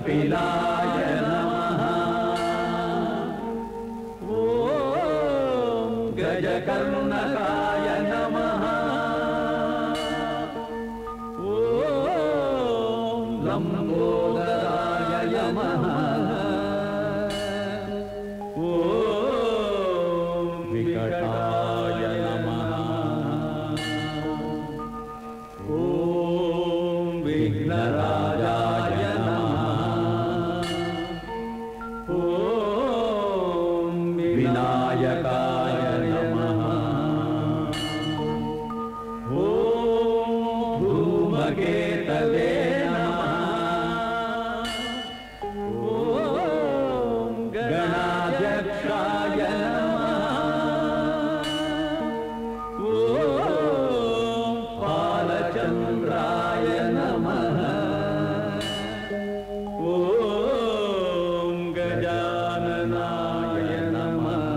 कपिलाय नमः ॐ गजकर्णकाय नमः ॐ लम्बोदराय नमः ॐ विकटाय नमः ॐ विघ्नराजाय नमः ॐ विनायकाय नमः ॐ धूमकेतवे नमः ॐ गणाध्यक्षाय नमः ॐ बालचन्द्राय नमः ॐ गजाननाय नमः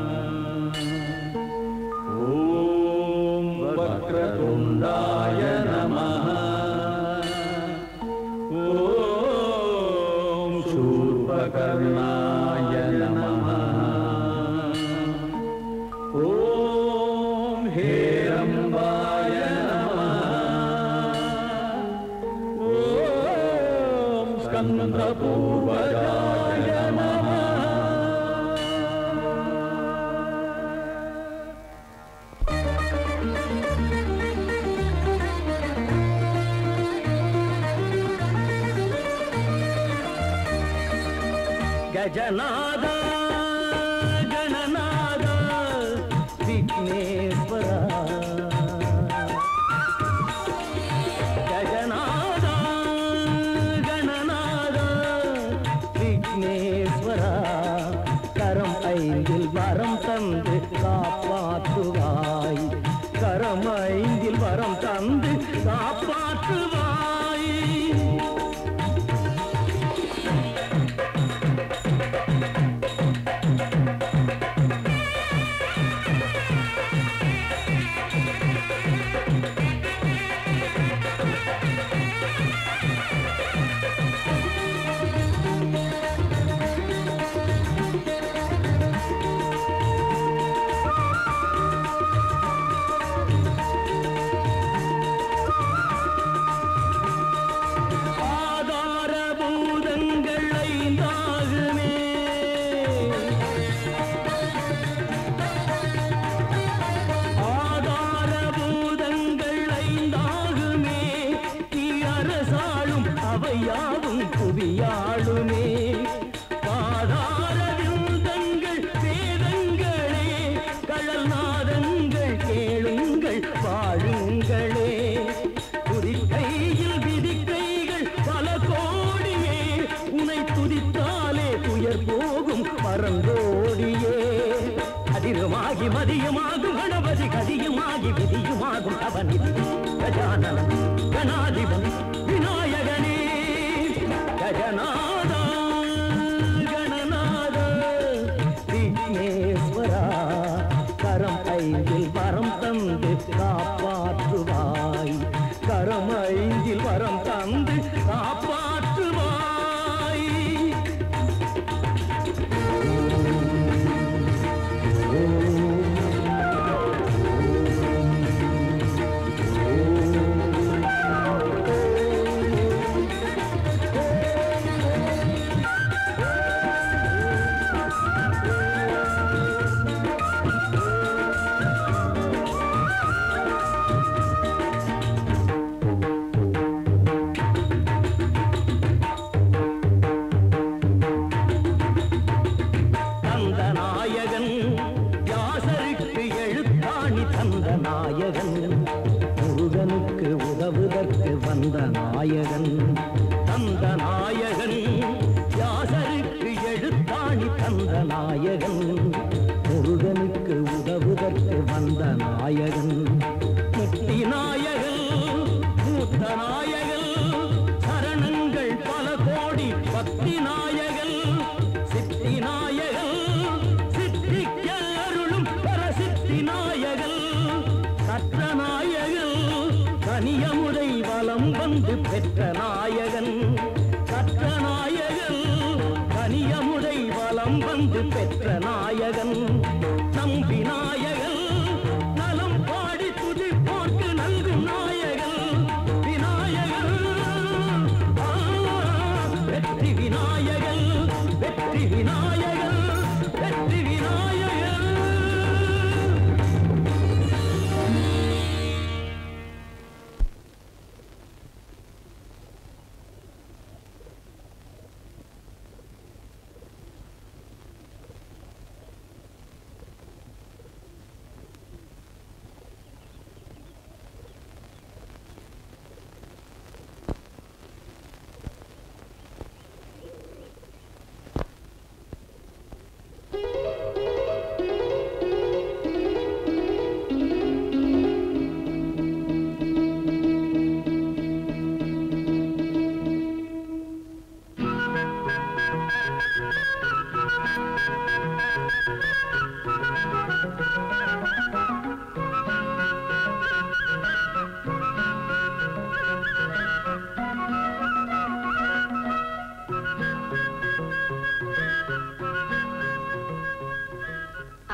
ॐ वक्रतुण्डाय नमः ॐ शूर्पकर्णाय नमः ॐ हेरम्बाय नमः ॐ स्कन्दपूर्वजाय नमः ಗಜನಾದ ಗಣನಾದ ವಿಘ್ನೇಶ್ವರ ಗಜನಾದ ಗಣನಾದ விக்னேஸ்வரா கரம் ஐந்தில் வரம் தந்து காப்பாற்றுவாய் கரம் ஐந்தில் வரம் தந்து காப்பாற்றுவாய் ஆதார பூதங்கள் ஐந்தாகுமே ஆதார பூதங்கள் ஐந்தாகுமே நீ அரசாளும் அவையாவும் புவியாளுமே பாதார விருந்தங்கள் வேதங்களே கடல் நாதங்கள் கேளுங்கள் வாழுங்களே துதிக்கையில் விதிக்கைகள் பல கோடியே உனை துதித்தாலே துயர் போகும் பரந்தோடியே அதிகமாகி மதியமாகும் கணபதி கதியுமாகி விதியுமாகும் அவனிதி கஜானனம் கணாதிபன் விநாயகனே கஜநாதா கணநாத விக்னேஸ்வரா கரம் ஐந்தில் வரம் தந்து காப்பாற்றுவாய் கரம் ஐந்தில் வரம் தந்து காப்பாற்றுவாய் தந்த நாயகன் வியாசருக்கு எழுத்தாணி தந்த நாயகன் முருகனுக்கு உதவுதற்கு வந்த நாயகன் தந்த நாயகன் வியாசருக்கு எழுத்தாணி தந்த நாயகன் முருகனுக்கு உதவுதற்கு வந்த நாயகன் முக்தி நாயகன் மூத்த நாயகன் சரணங்கள் பல கோடி பக்தி நாயகன் சித்தி நாயகன் சித்திக்க அருளும் பரசித்தி நாயகன் கற்ற நாயகன் கனியமுதை வலம் வந்து பெற்ற நாயகன் கற்ற நாயகன்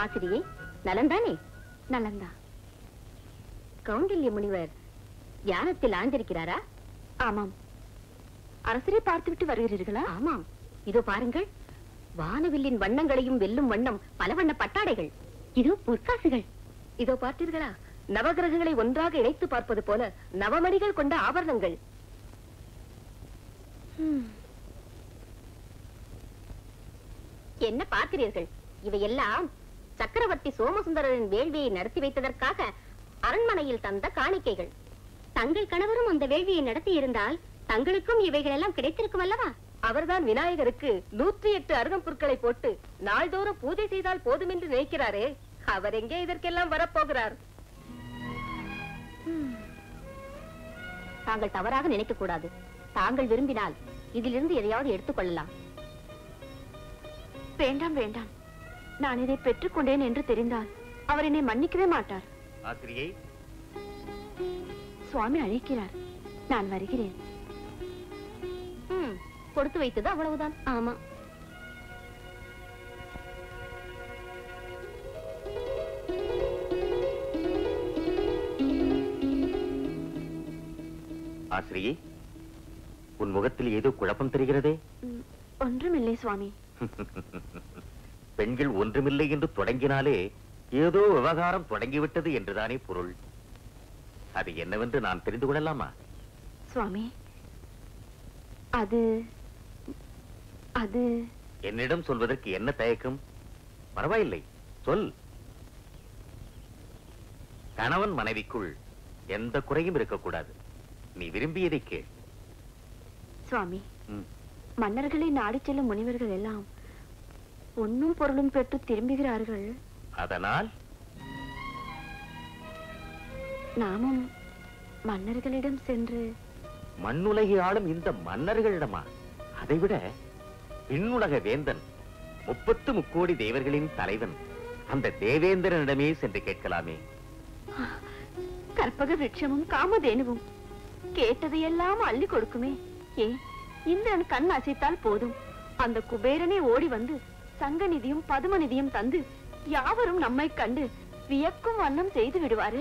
ஆசிரியை நலந்தானே நலந்தா கௌண்டில்ய முனிவர் தியானத்தில் ஆழ்ந்திருக்கிறாரா ஆமாம் அரசரை பார்த்துவிட்டு வருகிறீர்களா ஆமாம் இதோ பாருங்கள் வானவில்லின் வண்ணங்களையும் வெல்லும் வண்ணம் பல வண்ண பட்டாடைகள் இதோ பொற்காசுகள் இதோ பார்த்தீர்களா நவகிரகங்களை ஒன்றாக இணைத்து பார்ப்பது போல நவமணிகள் கொண்ட ஆபரணங்கள் என்ன பார்க்கிறீர்கள் இவையெல்லாம் சக்கரவர்த்தி சோமசுந்தரரின் வேள்வியை நடத்தி வைத்ததற்காக அரண்மனையில் தந்த காணிக்கைகள் தங்கள் கணவரும் அந்த வேள்வியை நடத்தி இருந்தால் தங்களுக்கும் இவைகள் எல்லாம் கிடைத்திருக்கும் அல்லவா அவர்தான் விநாயகருக்கு நூற்றி எட்டு அருகம்புற்களை போட்டு நாள்தோறும் பூஜை செய்தால் போதும் என்று நினைக்கிறாரே அவர் எங்கே இதற்கெல்லாம் வரப்போகிறார் தாங்கள் தவறாக நினைக்க கூடாது தாங்கள் விரும்பினால் இதிலிருந்து எதையாவது எடுத்துக்கொள்ளலாம் வேண்டாம் வேண்டாம் நான் இதை பெற்றுக்கொண்டேன் என்று தெரிந்தால் அவர் என்னை மன்னிக்கவே மாட்டார் ஆசிரியை சுவாமி அழைக்கிறார் நான் வருகிறேன் கொடுத்து வைத்தது அவ்வளவுதான் ஆமா ஆசிரியை உன் முகத்தில் ஏதோ குழப்பம் தெரிகிறதே ம், ஒன்றுமில்லை சுவாமி பெண்கள் ஒன்றுமில்லை என்று தொடங்கினாலே ஏதோ விவகாரம் தொடங்கிவிட்டது என்றுதானே பொருள் அது என்னவென்று நான் தெரிந்து கொள்ளலாமா சுவாமி அது அது என்னிடம் சொல்வதற்கு என்ன தயக்கம் பரவாயில்லை சொல் கணவன் மனைவிக்குள் எந்த குறையும் இருக்கக்கூடாது நீ விரும்பியதை கேள் சுவாமி ம். மன்னர்களை நாடிச் செல்லும் முனிவர்கள் எல்லாம் பொன்னும் பொருளும் பெற்று திரும்புகிறார்கள் அதனால் நாமும் மன்னர்களிடம் சென்று மண்ணுலகை ஆளும் இந்த மன்னர்களிடமா அதைவிட விண்ணுலக வேந்தன் முப்பத்து முக்கோடி தேவர்களின் தலைவன் அந்த தேவேந்திரனிடமே சென்று கேட்கலாமே கற்பக விருட்சமும் காமதேனுவும் கேட்டதையெல்லாம் அள்ளி கொடுக்குமே ஏன் இந்திரன் கண் அசைத்தால் போதும் அந்த குபேரனே ஓடி வந்து சங்கநிதியும் பதுமநிதியும் தந்து யாவரும் நம்மை கண்டு வியக்கும் வண்ணம் செய்து விடுவாரே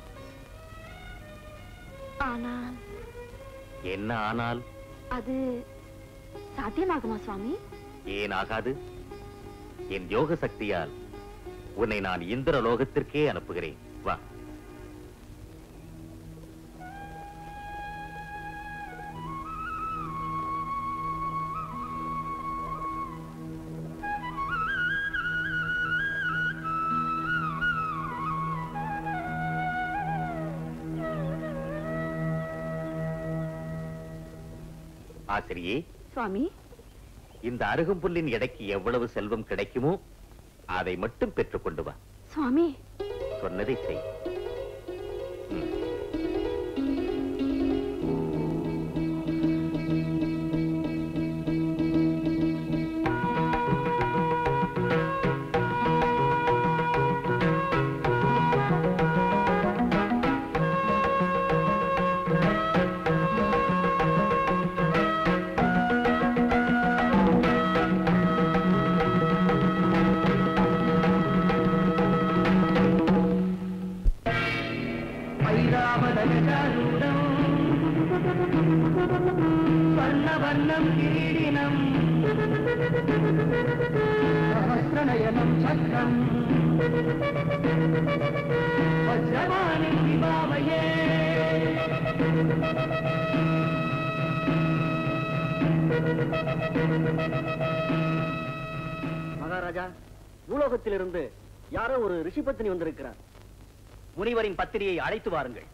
ஆனால் என்ன ஆனால் அது சாத்தியமாகுமா சுவாமி ஏன் ஆகாது என் யோக சக்தியால் உன்னை நான் இந்திர லோகத்திற்கே அனுப்புகிறேன் வா ஆசிரியே சுவாமி இந்த அருகம்புல்லின் எடைக்கு எவ்வளவு செல்வம் கிடைக்குமோ அதை மட்டும் பெற்றுக் கொண்டு வா சுவாமி சொன்னதை செய் ம். ஐராவதகஜாரூடம் வர்ணவர்ணம் கிரீடினம் சஹஸ்ரநயனம் சக்கரம் வஜ்ரவாணி விபாவயே மகாராஜா பூலோகத்திலிருந்து யாரோ ஒரு ரிஷிபத்தினி வந்திருக்கிறார் முனிவரின் பத்திரியை அழைத்து வாருங்கள்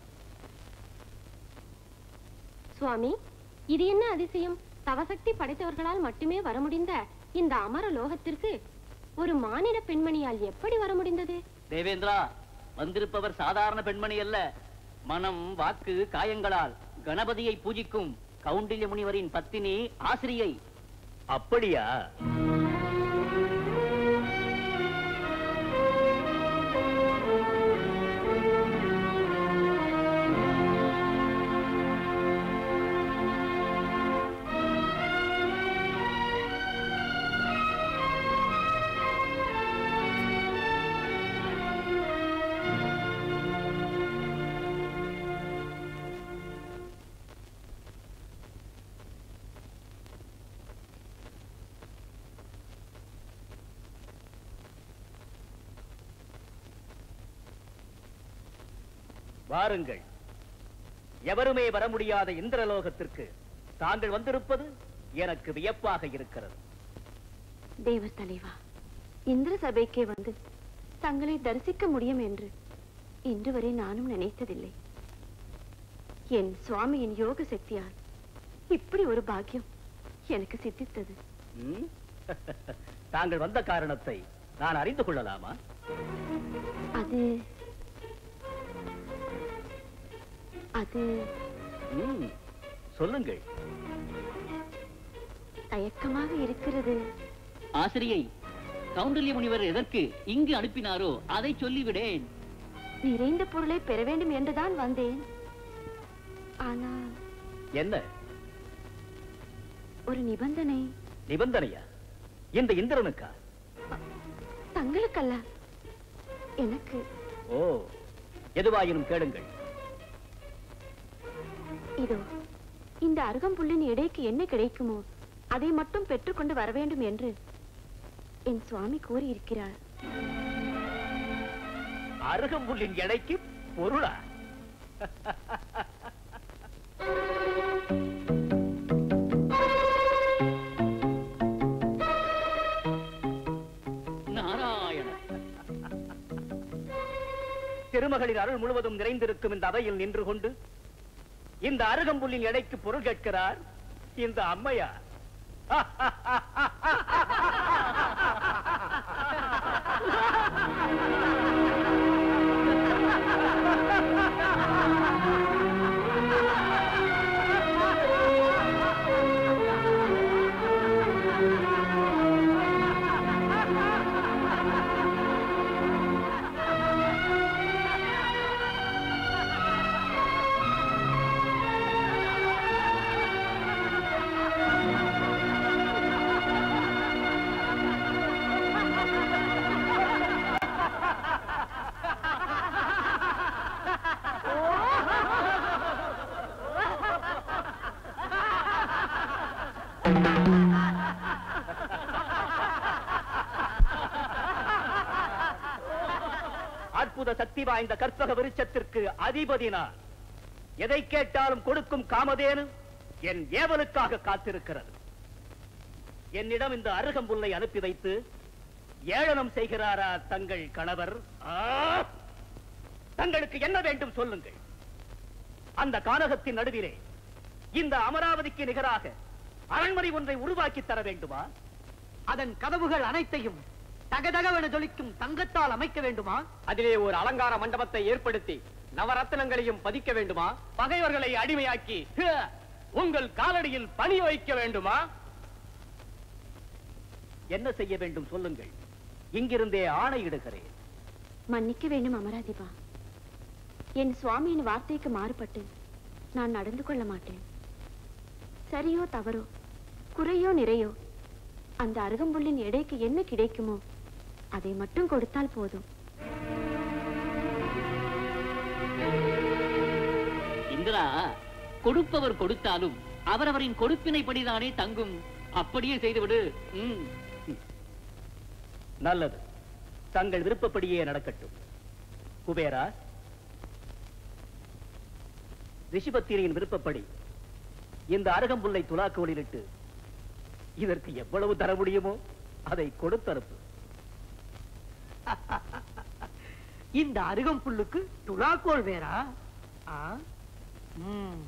சுவாமி இது என்ன அதிசயம் தவசக்தி படைத்தவர்களால் மட்டுமே வர முடிந்த இந்த அமர லோகத்திற்கு ஒரு மானிட பெண்மணியால் எப்படி வர முடிந்தது தேவேந்திரா வந்திருப்பவர் சாதாரண பெண்மணி அல்ல மனம் வாக்கு காயங்களால் கணபதியை பூஜிக்கும் கவுண்டில்ய முனிவரின் பத்தினி ஆசிரியை அப்படியா வாருங்கள் எவருமே வர முடியாத இந்திரலோகத்திற்கு தாங்கள் வந்திருப்பது எனக்கு வியப்பாக இருக்கிறது தேவ தலைவா இந்திர சபைக்கே வந்து தங்களை தரிசிக்க முடியும் என்று இன்று வரை நானும் நினைத்ததில்லை என் சுவாமியின் யோக சக்தியால் இப்படி ஒரு பாக்கியம் எனக்கு சித்தித்தது ம்? தாங்கள் வந்த காரணத்தை நான் அறிந்து கொள்ளலாமா அது அது ம், சொல்லுங்கள் தயக்கமாக இருக்கிறது ஆசிரியை கவுண்டல்ய முனிவர் எதற்கு இங்கு அனுப்பினாரோ அதை சொல்லிவிடேன் நிறைந்த பொருளை பெற வேண்டும் என்றுதான் வந்தேன் ஆனால் என்ன ஒரு நிபந்தனை நிபந்தனையா இந்த இந்திரனுக்கா தங்களுக்கல்ல எனக்கு ஓ எதுவாயினும் கேளுங்கள் இதோ இந்த அருகம்புல்லின் எடைக்கு என்ன கிடைக்குமோ அதை மட்டும் பெற்றுக்கொண்டு வர வேண்டும் என்று என் சுவாமி கூறியிருக்கிறார் அருகம்புல்லின் எடைக்கு பொருளா நாராயண திருமகளின் அருள் முழுவதும் நிறைந்திருக்கும் இந்த அவையில் நின்று கொண்டு இந்த அருகம்புல்லின் எடைக்கு பொருள் கேட்கிறார் இந்த அம்மையார் அற்புத சக்தி வாய்ந்த கற்பக விருட்சத்திற்கு அதிபதி நான் எதை கேட்டாலும் கொடுக்கும் காமதேனு என் ஏவலுக்காக காத்திருக்கிறது என்னிடம் இந்த அருகம்புல்லை அனுப்பி வைத்து ஏளனம் செய்கிறாரா தங்கள் கணவர் ஆ! தங்களுக்கு என்ன வேண்டும் சொல்லுங்கள் அந்த கானகத்தின் நடுவிலே இந்த அமராவதிக்கு நிகராக அரண்மனை ஒன்றை உருவாக்கி தர வேண்டுமா அதன் கதவுகள் அனைத்தையும் தகதகவென ஜொலிக்கும் தங்கத்தால் அமைக்க வேண்டுமா அதிலே ஒரு அலங்கார மண்டபத்தை ஏற்படுத்தி நவரத்தினங்களையும் பதிக்க வேண்டுமா பகைவர்களை அடிமையாக்கி ஹ, உங்கள் காலடியில் பணி வைக்க வேண்டுமா என்ன செய்ய வேண்டும் சொல்லுங்கள் இங்கிருந்தே ஆணையிடுகிறேன் மன்னிக்க வேண்டும் அமராதிபா என் சுவாமியின் வார்த்தைக்கு மாறுபட்டு நான் நடந்து கொள்ள மாட்டேன் சரியோ தவறோ குறையோ நிறையோ அந்த அருகம்புல்லின் எடைக்கு என்ன கிடைக்குமோ அதை மட்டும் கொடுத்தால் போதும் இந்திரா கொடுப்பவர் கொடுத்தாலும் அவரவரின் கொடுப்பினைப்படிதானே தங்கும் அப்படியே செய்துவிடு ம். நல்லது தங்கள் விருப்பப்படியே நடக்கட்டும் குபேரா ரிஷிபத்திரியின் விருப்பப்படி இந்த அருகம்புல்லை துலாக்கோலிலிட்டு இதற்கு எவ்வளவு தர முடியுமோ அதை கொடுத்தனுப்பு இந்த அருகம்புல்லுக்கு துலாக்கோல் வேறா ஆ? ம்.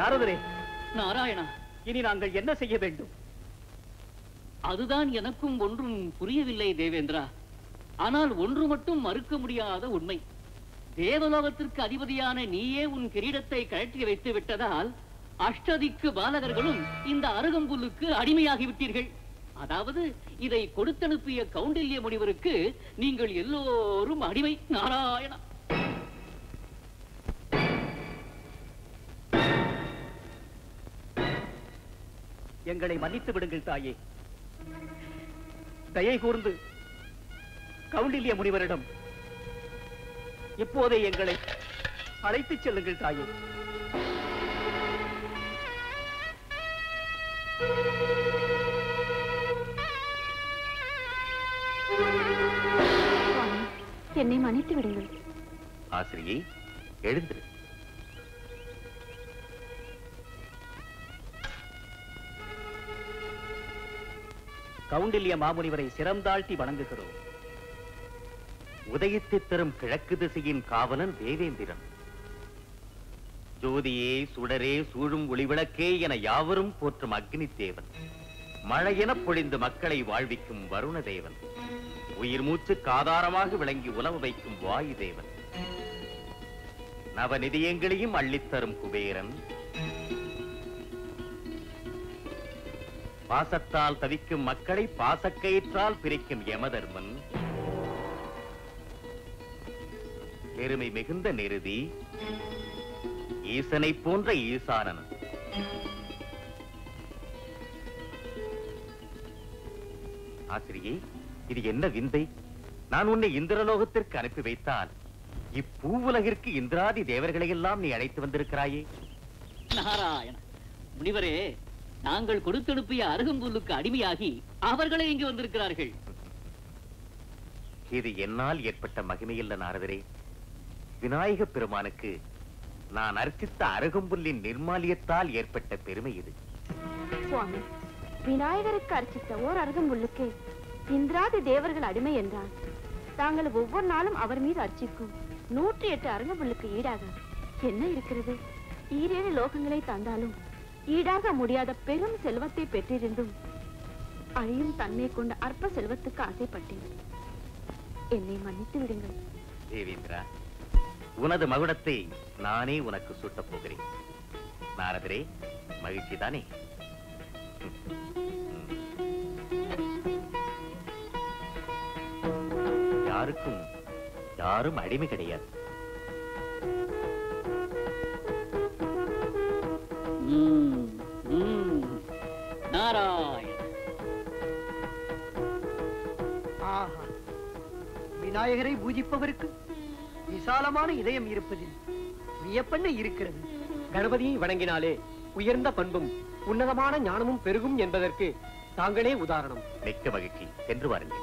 நாரதரே நாராயணா இனி நாங்கள் என்ன செய்ய வேண்டும் அதுதான் எனக்கும் ஒன்றும் புரியவில்லை தேவேந்திரா ஆனால் ஒன்று மட்டும் மறுக்க முடியாத உண்மை தேவலோகத்திற்கு அதிபதியான நீயே உன் கிரீடத்தை கழற்றி வைத்து விட்டதால் அஷ்டதிக்கு பாலகர்களும் இந்த அருகம்புல்லுக்கு அடிமையாகி விட்டீர்கள் அதாவது இதை கொடுத்தனுப்பிய கௌண்டில்ய முனிவருக்கு நீங்கள் எல்லோரும் அடிமை நாராயணா எங்களை மன்னித்து விடுங்கள் தாயே தயை கூர்ந்து கவுண்டில்ய முனிவரிடம் இப்போதே எங்களை அழைத்துச் செல்லுங்கள் தாயே சுவாமி என்னை மன்னித்து விடுங்கள் ஆசிரியை எழுந்திரு கவுண்டில்ய மாமுனிவரை சிறந்தாழ்த்தி வணங்குகிறோம் உதயத்தைத் தரும் கிழக்கு திசையின் காவலன் தேவேந்திரன் ஜோதியே சுடரே சூழும் ஒளிவிளக்கே என யாவரும் போற்றும் அக்னி தேவன் மழையெனப் பொழிந்து மக்களை வாழ்விக்கும் வருண தேவன் உயிர் மூச்சுக்கு ஆதாரமாக விளங்கி உலவ வைக்கும் வாயு தேவன் நவநிதியங்களையும் அள்ளித்தரும் குபேரன் பாசத்தால் தவிக்கும் மக்களை பாசக்கயிற்றால் பிரிக்கும் யமதர்மன் பெருமை மிகுந்த நிருதி ஈசனை போன்ற ஈசானன் ஆசிரியை இது என்ன விந்தை நான் உன்னை இந்திரலோகத்திற்கு அனுப்பி வைத்தால் இப்பூவுலகிற்கு இந்திராதி தேவர்களை எல்லாம் நீ அழைத்து வந்திருக்கிறாயே நாராயண முனிவரே நாங்கள் கொடுத்தனுப்பிய அருகம்புல்லுக்கு அடிமையாகி அவர்களே இங்கு வந்திருக்கிறார்கள் இது என்னால் ஏற்பட்ட மகிமையில்ல நாரதரே விநாயக பெருமானுக்கு நான் அர்ச்சித்த அருகம்புல்லின் நிர்மாலியத்தால் ஏற்பட்ட பெருமை இது சுவாமி விநாயகருக்கு அர்ச்சித்த ஓர் அருகம்புல்லுக்கு இந்திராதி தேவர்கள் அடிமை என்றால் தாங்கள் ஒவ்வொரு நாளும் அவர் மீது அர்ச்சிக்கும் நூற்றி எட்டு அருகம்புல்லுக்கு ஈடாக என்ன இருக்கிறது ஈரேழு லோகங்களை தந்தாலும் ஈடாக முடியாத பெரும் செல்வத்தை பெற்றிருந்தும் அழியும் தன்மை கொண்ட அற்ப செல்வத்துக்கு ஆசைப்பட்டேன் என்னை மன்னித்து விடுங்கள் தேவேந்திரா உனது மகுடத்தை நானே உனக்கு சூட்டப் போகிறேன் நாரதரே மகிழ்ச்சி தானே யாருக்கும் யாரும் அடிமை கிடையாது ம், ம். நாராயண ஆஹா விநாயகரை பூஜிப்பவருக்கு விசாலமான இதயம் இருப்பதில் வியப்பென்ன இருக்கிறது கணபதியை வணங்கினாலே உயர்ந்த பண்பும் உன்னதமான ஞானமும் பெருகும் என்பதற்கு தாங்களே உதாரணம் மிக்க மகிழ்ச்சி சென்று வாருங்கள்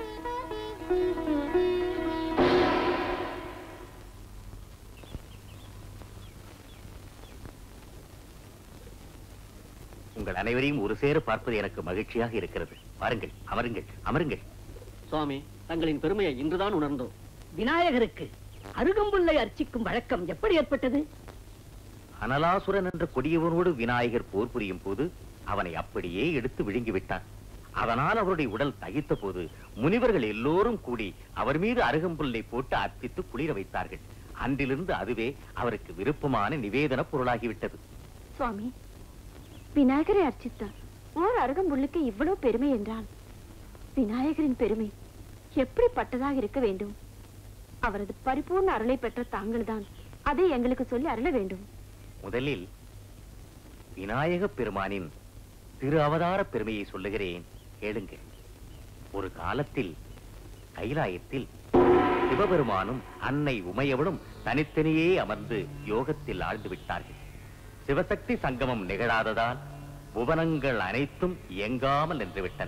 உங்கள் அனைவரையும் ஒரு சேர பார்ப்பது எனக்கு மகிழ்ச்சியாக இருக்கிறது வாருங்கள் அமருங்கள் அமருங்கள் சுவாமி தங்களின் பெருமையை இன்றுதான் உணர்ந்தோம் விநாயகருக்கு அருகம்புல்லை அர்ச்சிக்கும் வழக்கம் எப்படி ஏற்பட்டது அனலாசுரன் என்ற கொடியவனோடு விநாயகர் போர் புரியும் போது அவனை அப்படியே எடுத்து விழுங்கி விட்டான் அதனால் அவருடைய உடல் தகித்த போது முனிவர்கள் எல்லோரும் கூடி அவர் மீது அருகம்புல்லை போட்டு அர்ப்பித்து குளிர வைத்தார்கள் அன்றிலிருந்து அதுவே அவருக்கு விருப்பமான நிவேதன பொருளாகிவிட்டது சுவாமி விநாயகரை அர்ச்சித்தார் ஓர் அருகம்புல்லுக்கு இவ்வளவு பெருமை என்றால் விநாயகரின் பெருமை எப்படிப்பட்டதாக இருக்க வேண்டும் அவரது பரிபூர்ண அருளை பெற்ற தாங்கள்தான் அதை எங்களுக்கு சொல்லி அருள வேண்டும் முதலில் விநாயக பெருமானின் திரு அவதார பெருமையை சொல்லுகிறேன் கேளுங்கள் ஒரு காலத்தில் கைலாயத்தில் சிவபெருமானும் அன்னை உமையவளும் தனித்தனியே அமர்ந்து யோகத்தில் ஆழ்ந்து விட்டார்கள் சிவசக்தி சங்கமம் நிகழாததால் புவனங்கள் அனைத்தும் இயங்காமல் நின்றுவிட்டன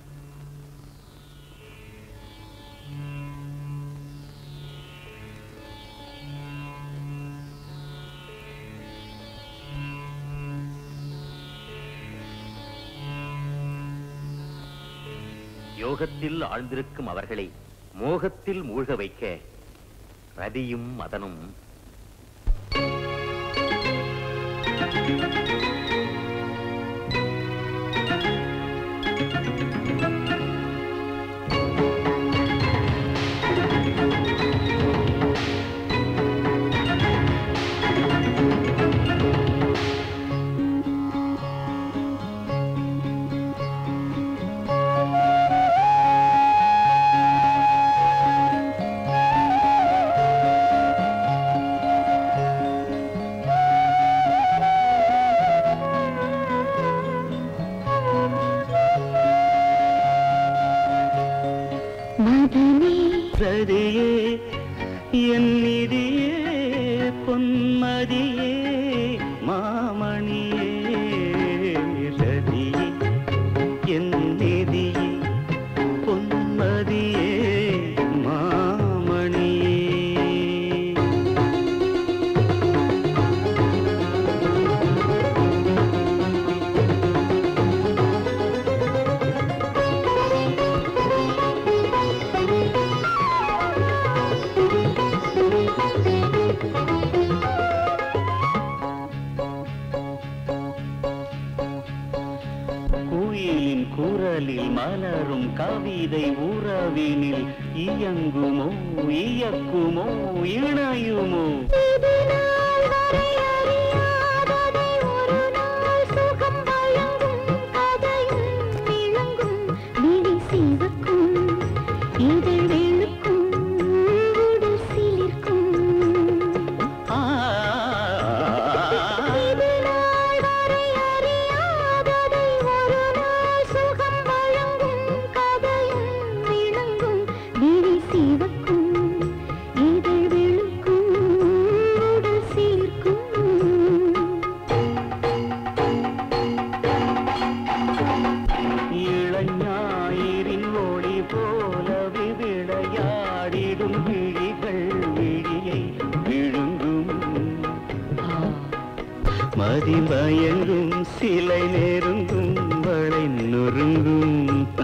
யோகத்தில் ஆழ்ந்திருக்கும் அவர்களை மோகத்தில் மூழ்க வைக்க ரதியும் மதனும் ரதியே என் நிதியே பொன்மதியே மாமணியே ரதியே என் நிதியே பொன்மதியே மாமணியே குயிலின் குரலில் மலரும் கவிதை உறவினில் இயங்குமோ இயக்குமோ இணையுமோ ஆ, இளஞாயிரின் ஒளி போலவே விளையாடிடும் விழிகள் விழியை விழுங்கும் மதிமயங்கும் சிலை நெருங்கும் வளை நொறுங்கும்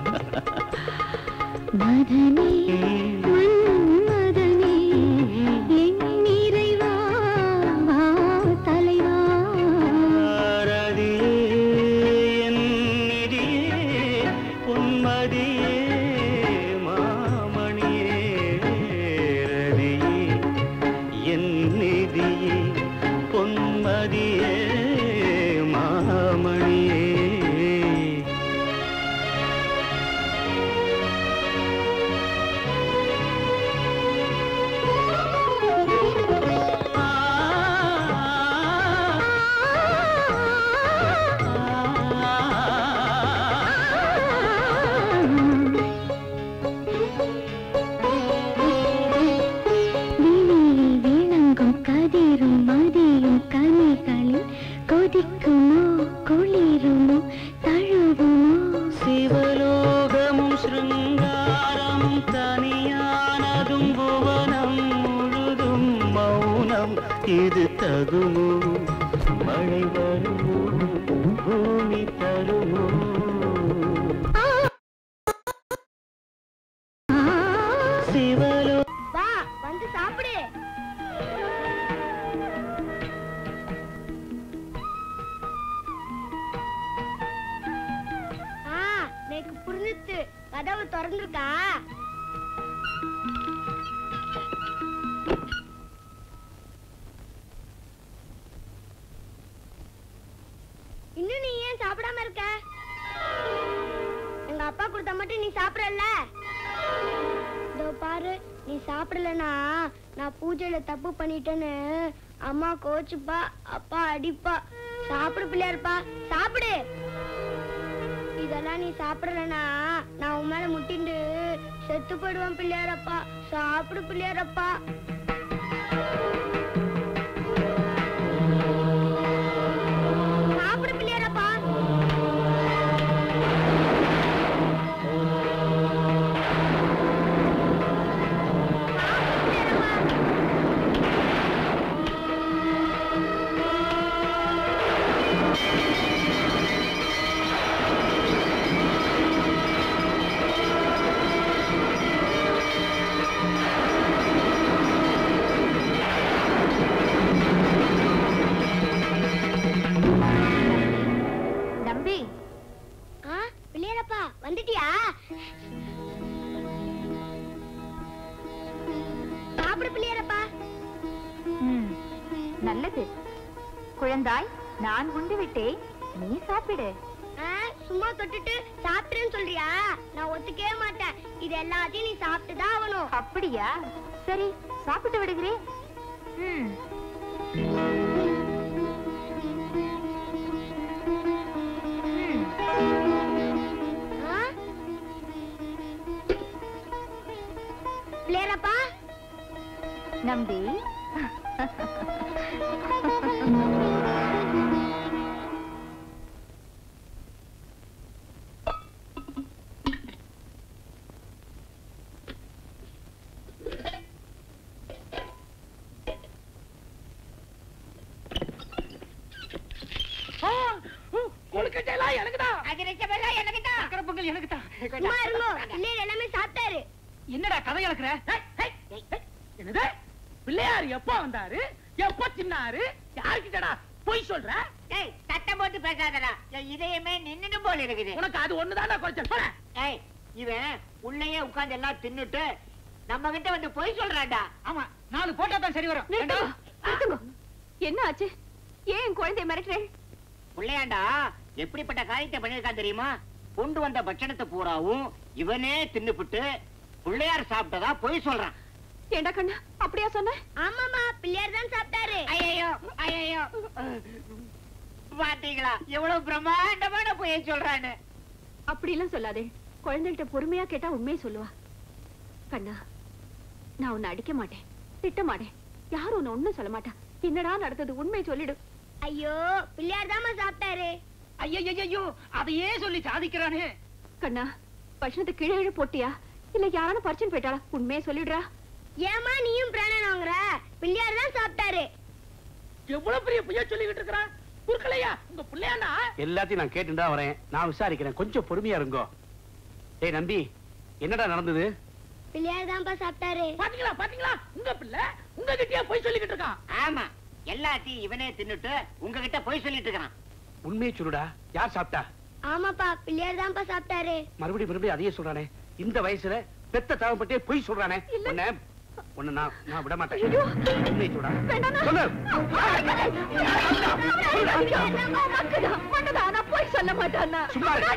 மதனே மன்மதனே என் நிறைவா வா தலைவா ரதியே என் நிதியே பொன்மதியே மாமணியே ரதியே என் நிதியே பொன்மதியே மாமணியே விழியில் விளங்கும் கதிரும் மதியும் கனிகளில் கொதிக்குமோ குளிருமோ தழுவுமோ சிவலோகமும் சிருங்காரமும் தனியானதும் புவனம் முழுதும் மௌனம் இது தகுமோ மழை வருமோ பூமி தருமோ சிவலோ வா வந்து சாப்பிடு எனக்கு புரிஞ்சிச்சு கதவு திறந்துருக்கா இன்னும் நீ ஏன் சாப்பிடாம இருக்க எங்க அப்பா கொடுத்தா மட்டும் நீ சாப்பிடல இதோ பாரு நீ சாப்பிடலனா நான் பூஜையில தப்பு பண்ணிட்டேன்னு அம்மா கோச்சுப்பா அப்பா அடிப்பா சாப்பிடு பிள்ளையாருப்பா சாப்பிடு இதெல்லாம் நீ சாப்பிடலனா நான் உன் மேல முட்டிண்டு செத்து போயிடுவேன் பிள்ளையாரப்பா சாப்பிடு பிள்ளையாரப்பா சாப்பிடு பிள்ளையாரப்பா ஆ நல்லது குழந்தாய் நான் உண்டு விட்டேன் நீ சாப்பிடு சும்மா தொட்டுட்டு சாப்பிட்டுன்னு சொல்றியா நான் ஒத்துக்கவே மாட்டேன் இது எல்லாத்தையும் நீ சாப்பிட்டு தான் ஆகணும் அப்படியா சரி சாப்பிட்டு விடுகிறேன் ம். ம். ஆ? பிள்ளையரப்பா நம்பி கொழுக்கட்டை எல்லாம் எனக்கு தான் அதிரச்சமெல்லாம் எனக்கு தான் சக்கரை பொங்கல் எனக்கு தான் சும்மா இருங்கோ பிள்ளையர் எல்லாமே சாப்பிட்டாரு என்னடா கதை இழக்கிற என்னது பிள்ளையார் எப்ப வந்தாரு எப்ப தின்னாரு யாருக்கிட்டடா பொய் சொல்ற ஏய் சத்தம் போட்டு பேசாதடா என் இதயமே நின்னுட்டு போல இருக்குது உனக்கு அது ஒண்ணுதான்டா குறைச்சல் போட ஏய் இவன் உள்ளேயே உட்கார்ந்து எல்லாம் தின்னுட்டு நம்ம கிட்ட வந்து பொய் சொல்றான்டா ஆமா நாலு போட்டா தான் சரி வரும் நிறுத்துங்க, ஏண்டா? நிறுத்துங்க. என்ன ஆச்சு ஏன் என் குழந்தைய மிரட்டுறேன் புள்ளையாண்டா எப்படிப்பட்ட காரியத்தை பண்ணிருக்கான் தெரியுமா கொண்டு வந்த பட்சணத்தை பூராவும் இவனே தின்னுபிட்டு பிள்ளையார் சாப்பிட்டதா பொய் சொல்றான் ஏண்டா கண்ணா அப்படியா சொன்ன ஆமாமா பிள்ளையார் தான் சாப்பிட்டாரு ஐயோ ஐயோ பாத்தீங்களா எவ்வளவு பிரம்மாண்டமான பொய்ய சொல்றான்னு அப்படி எல்லாம் சொல்லாதே குழந்தைகிட்ட பொறுமையா கேட்டா உண்மையை சொல்லுவா கண்ணா நான் உன்னை அடிக்க மாட்டேன் திட்ட மாட்டேன் யாரும் உன்னை ஒண்ணும் சொல்ல மாட்டா என்னடா நடந்தது உண்மையை சொல்லிடு ஐயோ பிள்ளையார் தாம்மா சாப்பிட்டாரு ஐயையையோ அதையே சொல்லி சாதிக்கிறானே கண்ணா பட்சணத்தை கீழே கீழே போட்டியா இல்ல யாரான பறிச்சுன்னு போயிட்டாளா உண்மையை சொல்லிடுறா ஏமா நீயும் பிராணன் வாங்குற பிள்ளையார் தான் சாப்பிட்டாரு எவ்வளவு பெரிய பொய்யா சொல்லிக்கிட்டு இருக்கிறான் குறுக்கலையா உங்க பிள்ளையாண்டா எல்லாத்தையும் நான் கேட்டு தான் வரேன் நான் விசாரிக்கிறேன் கொஞ்சம் பொறுமையா இருங்கோ ஏய் நம்பி என்னடா நடந்தது பிள்ளையார் தான்ப்பா சாப்பிட்டாரு பாத்தீங்களா பாத்தீங்களா உங்க பிள்ளை உங்க கிட்டயே போய் சொல்லிக்கிட்டு இருக்கான் ஆமா எல்லாத்தையும் இவனே தின்னுட்டு உங்ககிட்ட பொய் சொல்லிட்டு இருக்கிறான் உண்மையை சொல்லுடா யார் சாப்பிட்டா ஆமாப்பா பிள்ளையார் தான்ப்பா சாப்பிட்டாரு மறுபடியும் மறுபடியும் அதையே சொல்றானே இந்த வயசுல பெத்த தேவைப்பட்டே பொய் சொல்றானே உன்னை உன்னை நான் நான் விட மாட்டேன் உண்மையை சொல்றா சொல்லு போய் சொல்ல மாட்டானா சும்மா இரு.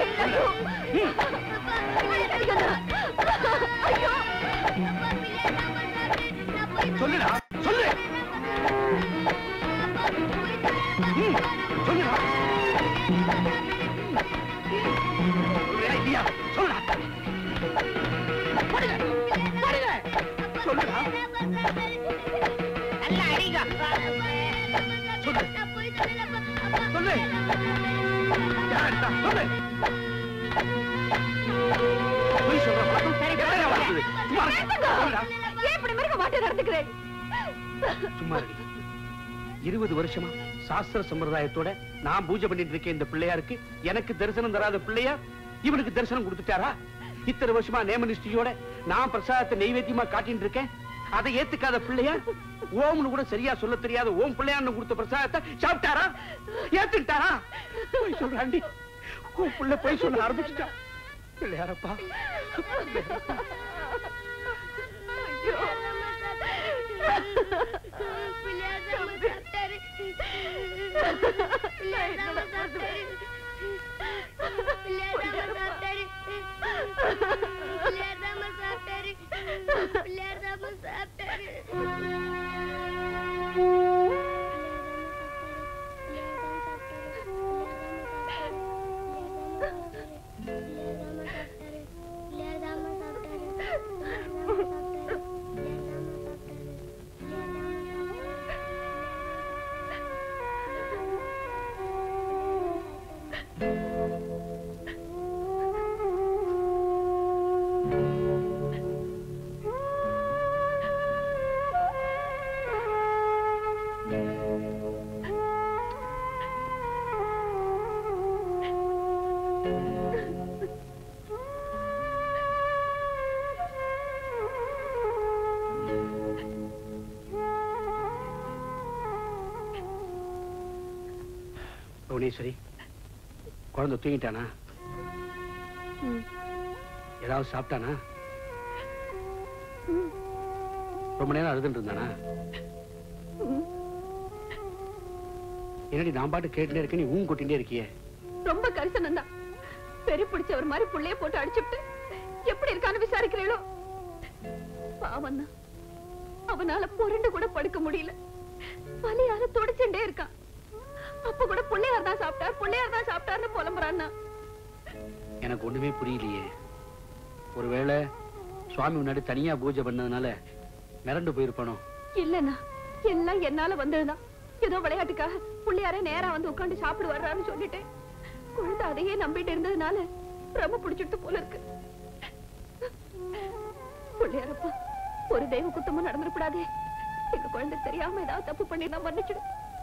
ஐயோ சொல்லுடா சொல்லு ம், சொல்லுடா சொல்லுடா, இல்லையா? சொல்லுடா போடுங்க போடுங்க சொல்லுடா நல்ல அடிங்க சொல்லு சொல்லு யார்டா? சொல்லு பொய் சொல்ற பழக்கம் எத்தனை வளர்ந்தது? சும்மா இரு. சொல்லுடா. ஏன் இப்படி மிருக மாட்டே நடந்துக்கிறேன் சும்மா இருடி. இருபது வருஷமா சாஸ்திர சம்பிரதாயத்தோட நான் பூஜை பண்ணிட்டு இருக்கேன் இந்த பிள்ளையாருக்கு எனக்கு தரிசனம் தராத பிள்ளையார் இவனுக்கு தரிசனம் கொடுத்துட்டாரா இத்தனை வருஷமா நேமனிஷ்டியோட நான் பிரசாதத்தை நெய்வேத்தியமா காட்டிட்டு இருக்கேன் அதை ஏத்துக்காத பிள்ளையார் ஓம்னு கூட சரியா சொல்ல தெரியாத ஓம் பிள்ளையார்னு கொடுத்த பிரசாதத்தை சாப்பிட்டாரா ஏத்துட்டாரா போய் சொல்றாண்டி உன் பிள்ளை போய் சொல்ல ஆரம்பிச்சுட்டா பிள்ளையாரப்பா பிள்ளையார் தாம்மா சாப்பிட்டாரு பிள்ளையார் தாம்மா சாப்பிட்டாரு பிள்ளையார் தாம்மா சாப்பிட்டாரு பிள்ளையார் தாம்மா சாப்பிட்டாரு பிள்ளையார் தாம்மா சாப்பிட்டாரு பிள்ளையார் தாம்மா சாப்பிட்டாரு பிள்ளையார் தாம்மா சாப்பிட்டாரு பிள்ளையார் தாம்மா சாப்பிட்டாரு பிள்ளையார் தாம்மா புவனேஸ்வரி குழந்தை தூங்கிட்டானா ஏதாவது சாப்பிட்டானா ரொம்ப நேரம் அழுதுட்டு இருந்தானா என்னடி நான் பாட்டு கேட்டுட்டே இருக்க நீ ஊன் கொட்டிட்டே இருக்கியே ரொம்ப கரிசனம் தான் பெரிய பிடிச்சவர் மாதிரி புள்ளைய போட்டு அடிச்சுட்டு எப்படி இருக்கான்னு விசாரிக்கிறீங்களோ பாவம் தான் அவனால புரண்டு கூட படுக்க முடியல வலியால துடிச்சுட்டே இருக்கான் அப்ப கூட பிள்ளையார் தான் சாப்பிட்டார் பிள்ளையார் தான் சாப்பிட்டார்னு புலம்புறான்னா எனக்கு ஒண்ணுமே புரியலையே ஒருவேளை சுவாமி முன்னாடி தனியா பூஜை பண்ணதுனால மிரண்டு போயிருப்பானோ இல்லண்ணா எல்லாம் என்னால வந்ததுதான் ஏதோ விளையாட்டுக்காக பிள்ளையாரே நேரா வந்து உட்கார்ந்து சாப்பிடு வர்றாருன்னு சொல்லிட்டேன் குழந்தை அதையே நம்பிட்டு இருந்ததுனால பிரம பிடிச்சிட்டு போல இருக்கு பிள்ளையாரப்பா ஒரு தெய்வ குத்தமும் நடந்துடக்கூடாதே எங்க குழந்தை தெரியாம ஏதாவது தப்பு பண்ணி நான் மன்னிச்சிடு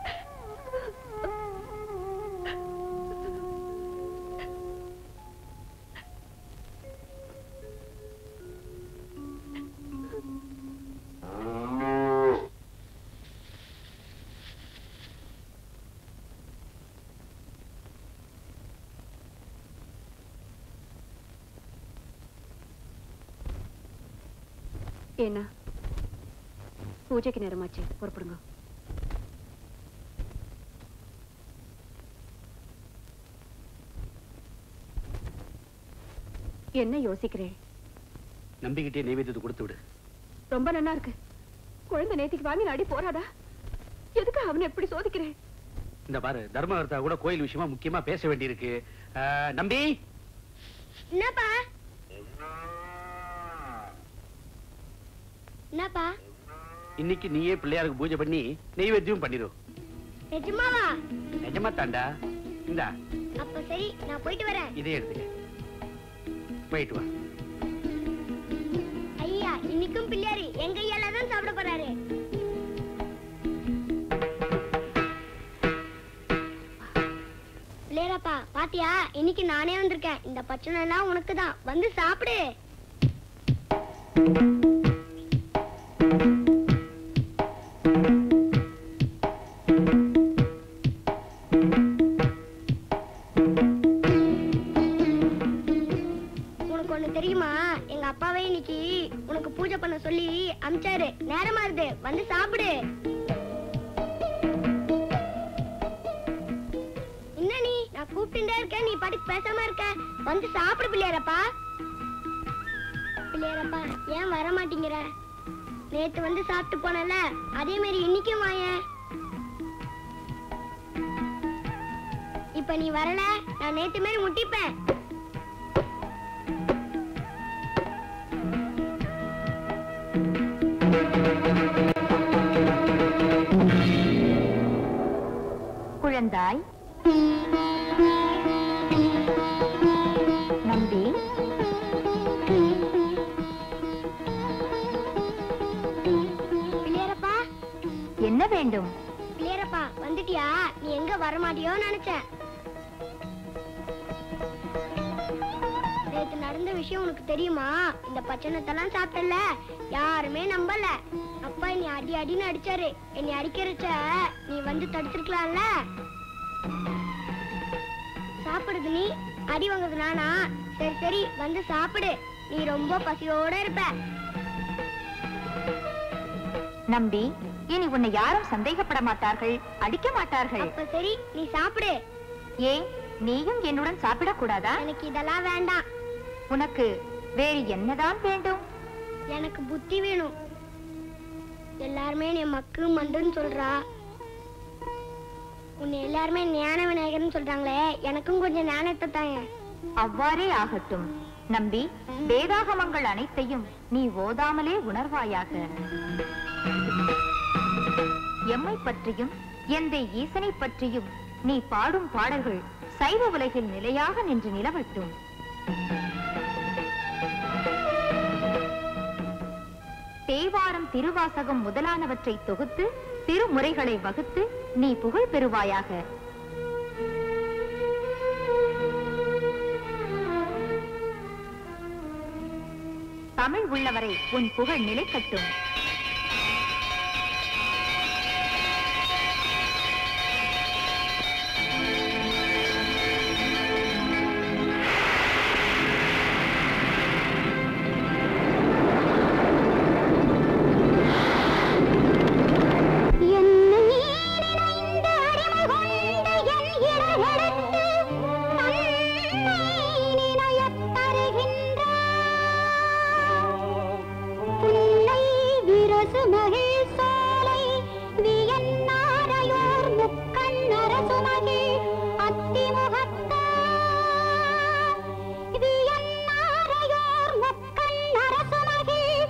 ஏன்னா பூஜைக்கு நேரமாச்சு புறப்படுங்க என்ன யோசிக்கிறேன் நம்பிக்கிட்டே நைவேத்தியத்தை கொடுத்து விடு ரொம்ப நல்லா இருக்கு குழந்தை நேத்திக்கு வாங்கி நாடி போறாதா எதுக்கு அவனை எப்படி சோதிக்கிறேன் இந்த பாரு தர்மகர்த்தா கூட கோயில் விஷயமா முக்கியமா பேச வேண்டியிருக்கு ஆஹ், நம்பி என்னப்பா என்னப்பா இன்னைக்கு நீயே பிள்ளையாருக்கு பூஜை பண்ணி நெய்வேத்தியம் பண்ணிரு நிஜமாவா நிஜமா தாண்டா இந்தா அப்ப சரி நான் போயிட்டு வரேன் இதே எடுத்துக்க போயிட்டு வா ஐயா இன்னைக்கும் பிள்ளையாரு எங்க ஐயால தான் சாப்பிட போறாரு பிள்ளையாரப்பா பாத்தியா இன்னைக்கு நானே வந்திருக்கேன் இந்த பச்சனை எல்லாம் உனக்கு தான் வந்து சாப்பிடு உனக்கு ஒண்ணு தெரியுமா எங்க அப்பாவே இன்னைக்கு உனக்கு பூஜை பண்ண சொல்லி அமிச்சாரு நேரமா இருது வந்து சாப்பிடு என்ன நீ நான் கூப்பிட்டுட்டே இருக்கேன் நீ பாட்டுக்கு பேசாம இருக்க வந்து சாப்பிடு பிள்ளையாரப்பா பிள்ளையாரப்பா ஏன் வர மாட்டேங்கிற நேத்து வந்து சாப்பிட்டு போனல அதே மாதிரி இன்னைக்கும் வாயேன் இப்ப நீ வரல நான் நேத்து மாதிரி முட்டிப்பேன் குழந்தாய் நம்பி பிள்ளையாரப்பா என்ன வேண்டும் பிள்ளையாரப்பா வந்துட்டியா நீ எங்க வர மாட்டியோ நினைச்சேன் நேத்து நடந்த விஷயம் உனக்கு தெரியுமா இந்த பச்சனத்தெல்லாம் சாப்பிட்டல யாருமே நம்பல அப்பா என்னை அடி அடின்னு அடிச்சாரு என்னை அடிக்கிறச்ச நீ வந்து தடுத்திருக்கலாம்ல சாப்பிடுது நீ அடி வாங்குறது நானா சரி சரி வந்து சாப்பிடு நீ ரொம்ப பசியோட இருப்ப நம்பி இனி உன்னை யாரும் சந்தேகப்பட மாட்டார்கள் அடிக்க மாட்டார்கள் அப்ப சரி நீ சாப்பிடு ஏன் நீயும் என்னுடன் சாப்பிடக் கூடாதா எனக்கு இதெல்லாம் வேண்டாம் உனக்கு வேறு என்னதான் வேண்டும் எனக்கு புத்தி வேணும் எல்லாருமே நீ மக்கு மண்டுன்னு சொல்றா உன்னை எல்லாருமே ஞான விநாயகர்னு சொல்றாங்களே எனக்கும் கொஞ்சம் ஞானத்தை தாங்க அவ்வாறே ஆகட்டும் நம்பி வேதாகமங்கள் அனைத்தையும் நீ ஓதாமலே உணர்வாயாக எம்மை பற்றியும் எந்தை ஈசனை பற்றியும் நீ பாடும் பாடல்கள் சைவ உலகில் நிலையாக நின்று நிலவட்டும் தேவாரம் திருவாசகம் முதலானவற்றை தொகுத்து திருமுறைகளை வகுத்து நீ புகழ் பெறுவாயாக தமிழ் உள்ளவரை உன் புகழ் நிலைக்கட்டும் என்னை நினைந்த அடிமை கொண்ட அரசுமகிழ் சோலை வியன்னாரையோர் முக்கண் அரசுமகிழ் அத்திமுகத்தார் வியன்னாரையோர் முக்கண் அரசுமகிழ்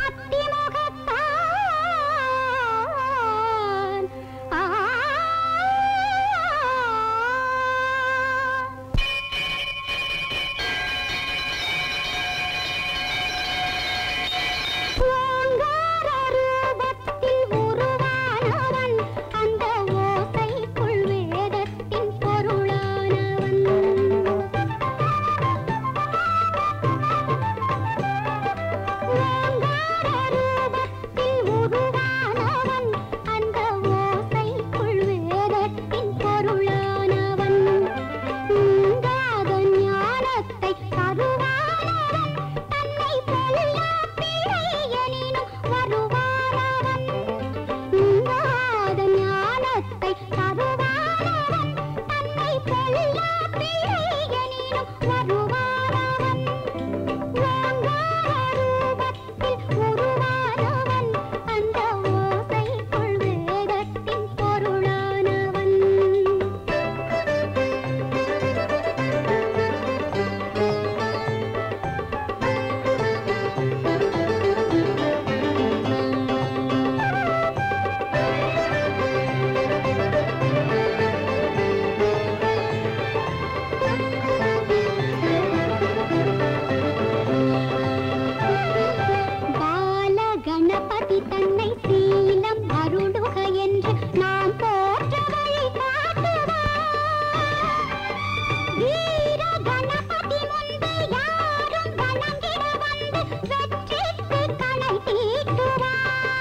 அத்திமுகத்தான் ஆ ஓங்கார ரூபத்தில் உருவானவன் அந்த ஓசைக்குள் வேதத்தின் பொருளானவன் ஓங்கார ரூபத்தில் உருவானவன் அந்த ஓசைக்குள் வேதத்தின் பொருளானவன் நீங்காத ஞானத்தை தருவானவன் தன்னை கொல்லா பிழையெனினும் வருவானவன் நீங்காத ஞானத்தை தருவானவன் தன்னை கொல்லா பிழையெனினும் வருவானவன் ஓங்கார ரூபத்தில் உருவானவன் அந்த ஓசைக்குள் வேதத்தின் பொருளானவன் பால கணபதி தன்னை சீலம் அருளுக என்று நாம் போற்ற வழி காட்டுவார் வீர கணபதி முன்பு யாரும் வணங்கிட வந்து வெற்றிக்கு கணை தீட்டுவார்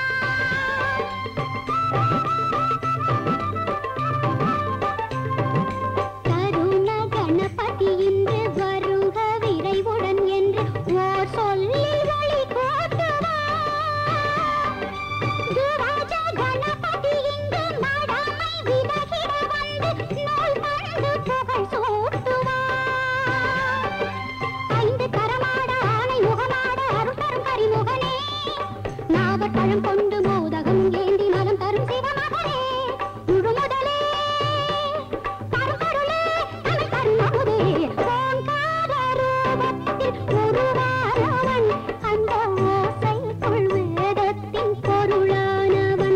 கருண கணபதி இன்று வருக விரைவுடன் என்று ஓர் சொல்லி வழி காட்டுவார் துராஜ கணபதி இங்கு மடமை விலகிட வந்து நூல் பண்டு புகழ் சூட்டுவார் ஐந்து கரமாட ஆனை முகமாட அருள் தரும் கரிமுகனே நாவற்பழம் கொண்டு மோதகம் ஏந்தி நலம் தரும் சிவமகனே முழுமுதலே கருகருளே தமிழ் கருணமுதே ஓங்கார ரூபத்தில் உருவானவன் அந்த ஓசைக்குள் வேதத்தின் பொருளானவன்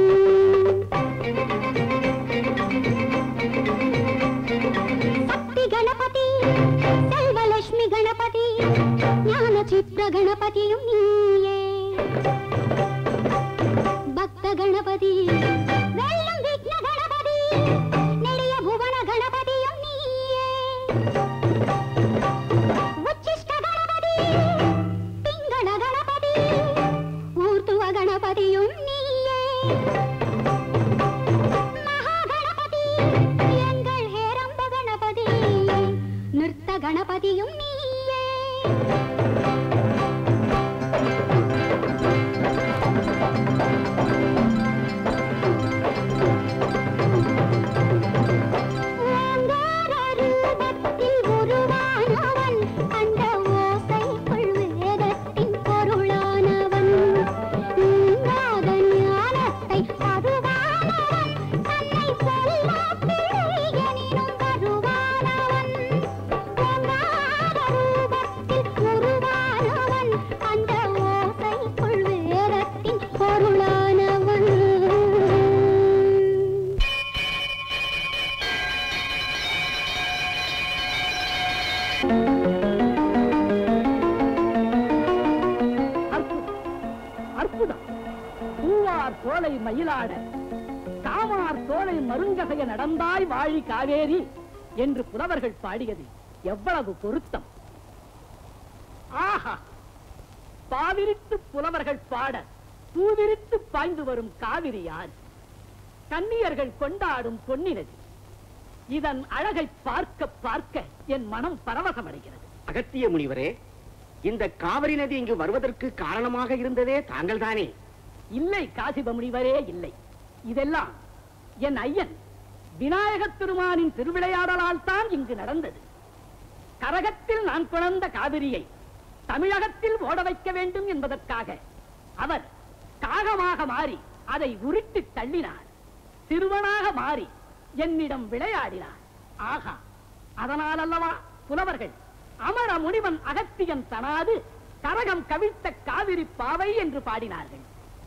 சக்தி கணபதி செல்வலட்சுமி கணபதி ஞான சித்திர கணபதியும் நீயே பக்த கணபதி வெள்ளம் விக்ன கணபதி நெடிய புவன கணபதியும் நீயே உச்சிஷ்ட கணபதி பிங்கள கணபதி ஊர்த்துவ கணபதியும் நீயே மகா கணபதி எங்கள் ஹேரம்ப கணபதி நிறுத்த கணபதியும் நீயே ஓங்கார ரூபத்தில் உருவானவன் அந்த ஓசைக்குள் வேதத்தின் பொருளானவன் நீங்காத ஞானத்தை தருவானவன் தன்னை கொல்லா பிழையெனினும் வருவானவன் ஓங்கார ரூபத்தில் உருவானவன் அந்த ஓசைக்குள் வேதத்தின் பொருளானவன் அற்புதம் அற்புதம் பூவார் சோலை மயிலாட காமார் சோலை மருங்கசைய நடந்தாய் வாழி காவேரி என்று புலவர்கள் பாடியது எவ்வளவு பொருத்தம் ஆஹா பாவிரித்து புலவர்கள் பாட பூவிரித்து பாய்ந்து வரும் காவிரி யார் கன்னியர்கள் கொண்டாடும் பொன்னினது இதன் அழகை பார்க்க பார்க்க என் மனம் பரவசமடைகிறது அகத்திய முனிவரே இந்த காவிரி நதி இங்கு வருவதற்கு காரணமாக இருந்ததே தாங்கள் தானே இல்லை காசிப முனிவரே இல்லை இதெல்லாம் என் ஐயன் விநாயகத் திருமானின் திருவிளையாடலால் தான் இங்கு நடந்தது கரகத்தில் நான் குழந்த காவிரியை தமிழகத்தில் ஓட வைக்க வேண்டும் என்பதற்காக அவர் காகமாக மாறி அதை உருட்டி தள்ளினார் சிறுவனாக மாறி என்னிடம் விளையாடினார் ஆகா அதனால் அல்லவா புலவர்கள் அமர முனிவன் அகத்தியன் தனாது கரகம் கவிழ்த்த காவிரி பாவை என்று பாடினார்கள்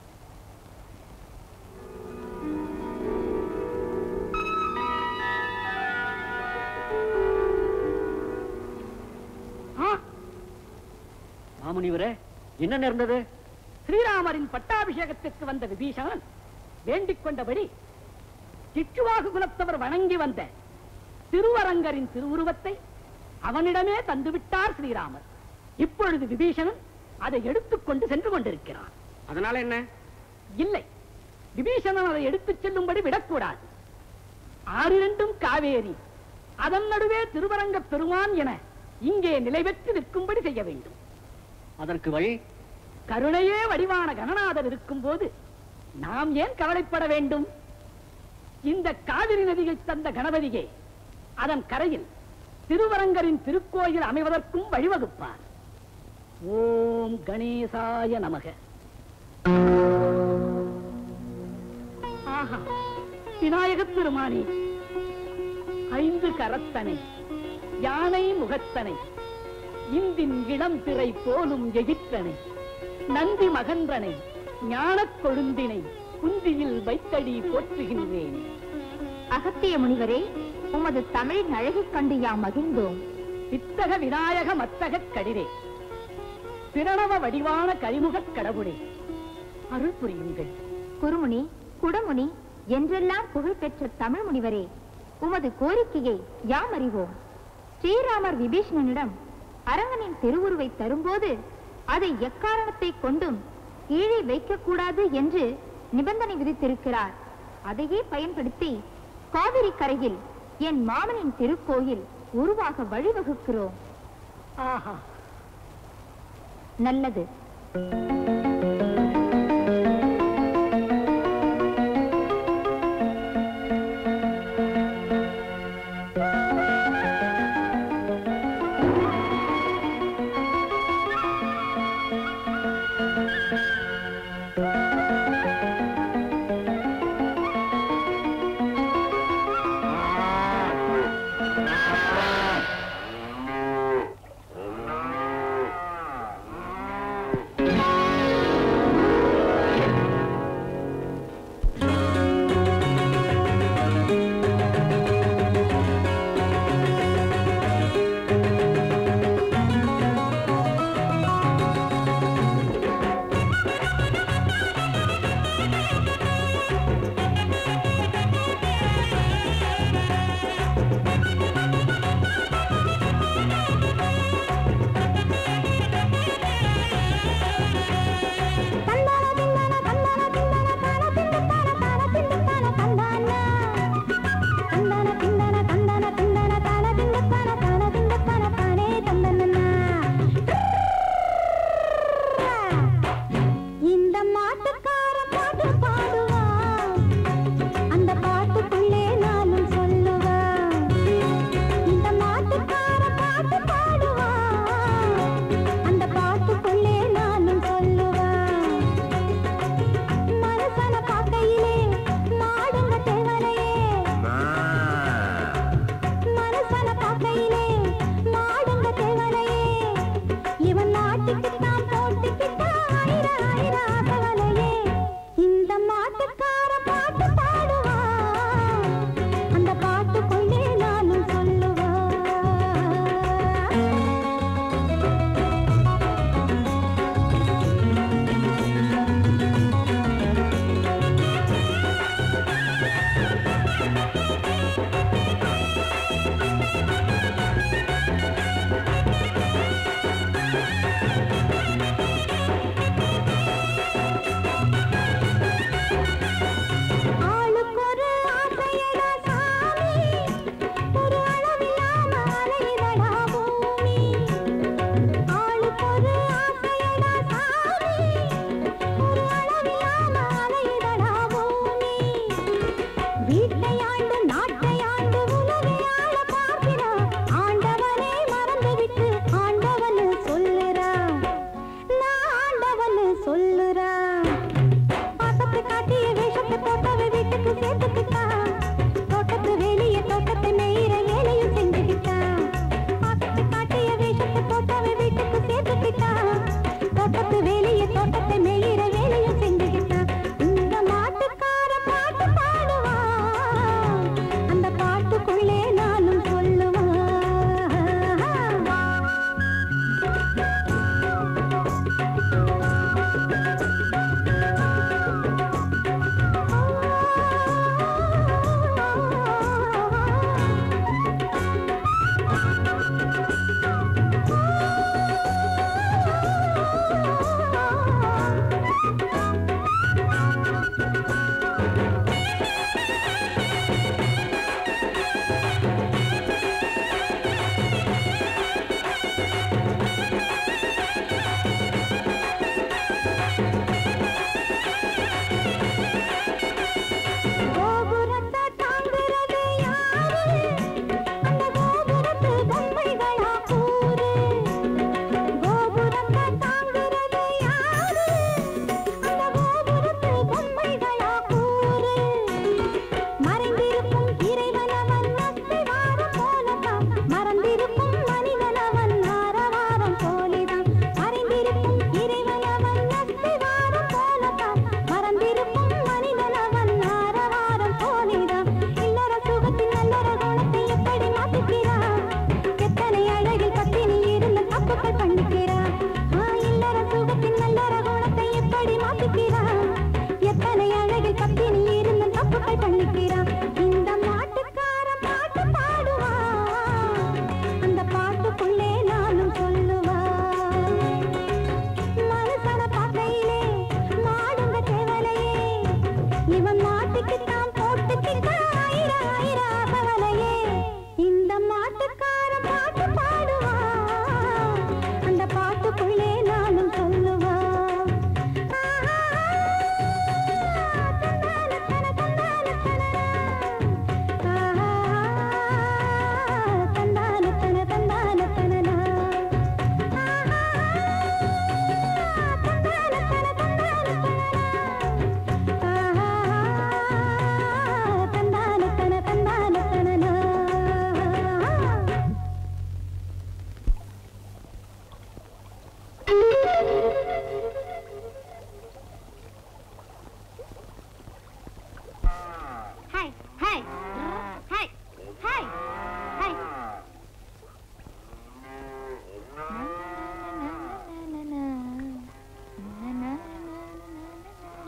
ஆ, மாமுனிவரே என்ன நேர்ந்தது ஸ்ரீராமரின் பட்டாபிஷேகத்திற்கு வந்த விபீஷணன் வேண்டிக் கொண்டபடி சிற்றுவாகு குலத்தவர் வணங்கி வந்த திருவரங்கரின் திருவுருவத்தை அவனிடமே தந்துவிட்டார் ஸ்ரீராமர் இப்பொழுது விபீஷணன் அதை எடுத்துக்கொண்டு சென்று கொண்டிருக்கிறான் அதனால என்ன இல்லை விபீஷணன் அதை எடுத்துச் செல்லும்படி விடக்கூடாது ஆறிரண்டும் காவேரி அதன் நடுவே திருவரங்க பெருமான் என இங்கே நிலை பெற்று நிற்கும்படி செய்ய வேண்டும் அதற்கு வழி கருணையே வடிவான கணநாதர் இருக்கும் போது நாம் ஏன் கவலைப்பட வேண்டும் இந்த காவிரி நதியை தந்த கணபதியே அதன் கரையில் திருவரங்கரின் திருக்கோயில் அமைவதற்கும் வழிவகுப்பார் ஓம் கணேசாய நமக ஆஹா விநாயகப் பெருமானே ஐந்து கரத்தனை யானை முகத்தனை இந்தின் இளம் திரை போலும் எகிற்றனை நந்தி மகன்றனை ஞானக் கொழுந்தினை குந்தியில் வைத்தடி போற்றுகின்றேன் அகத்திய முனிவரே உமது தமிழின் அழகைக் கண்டு யாம் மகிழ்ந்தோம் வித்தக விநாயக மத்தகக் கடிரே பிரணவ வடிவான கரிமுகக் கடவுளே அருள் புரியுங்கள் குருமுனி குடமுனி என்றெல்லாம் புகழ்பெற்ற தமிழ் முனிவரே உமது கோரிக்கையை யாம் அறிவோம் ஸ்ரீராமர் விபீஷணனிடம் அரங்கனின் திருவுருவை தரும்போது அதை எக்காரணத்தை கொண்டும் கீழே வைக்கக்கூடாது என்று நிபந்தனை விதித்திருக்கிறார் அதையே பயன்படுத்தி காவிரி கரையில் என் மாமனின் திருக்கோயில் உருவாக வழிவகுக்கிறோம் ஆஹா நல்லது ஆ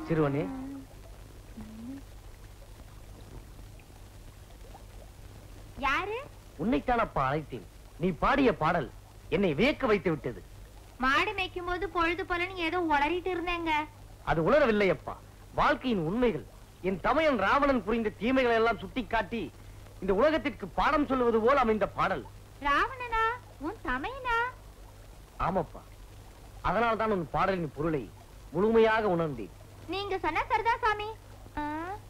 சிறுவனே யாரு உன்னைத்தானப்பா அழைத்தேன் நீ பாடிய பாடல் என்னை வியக்க வைத்து விட்டது மாடு மேய்க்கும் போது பொழுது போலன்னு ஏதோ உளறிட்டு இருந்தேங்க அது உணரவில்லை அப்பா வாழ்க்கையின் உண்மைகள் என் தமையன் ராவணன் புரிந்த தீமைகளை எல்லாம் சுட்டிக்காட்டி இந்த உலகத்திற்கு பாடம் சொல்லுவது போல் அமைந்த பாடல் ராவணனா உன் தமையனா ஆமாப்பா அதனால் தான் உன் பாடலின் பொருளை முழுமையாக உணர்ந்தேன் நீங்க சொன்ன சரிதான் சாமி ஆ.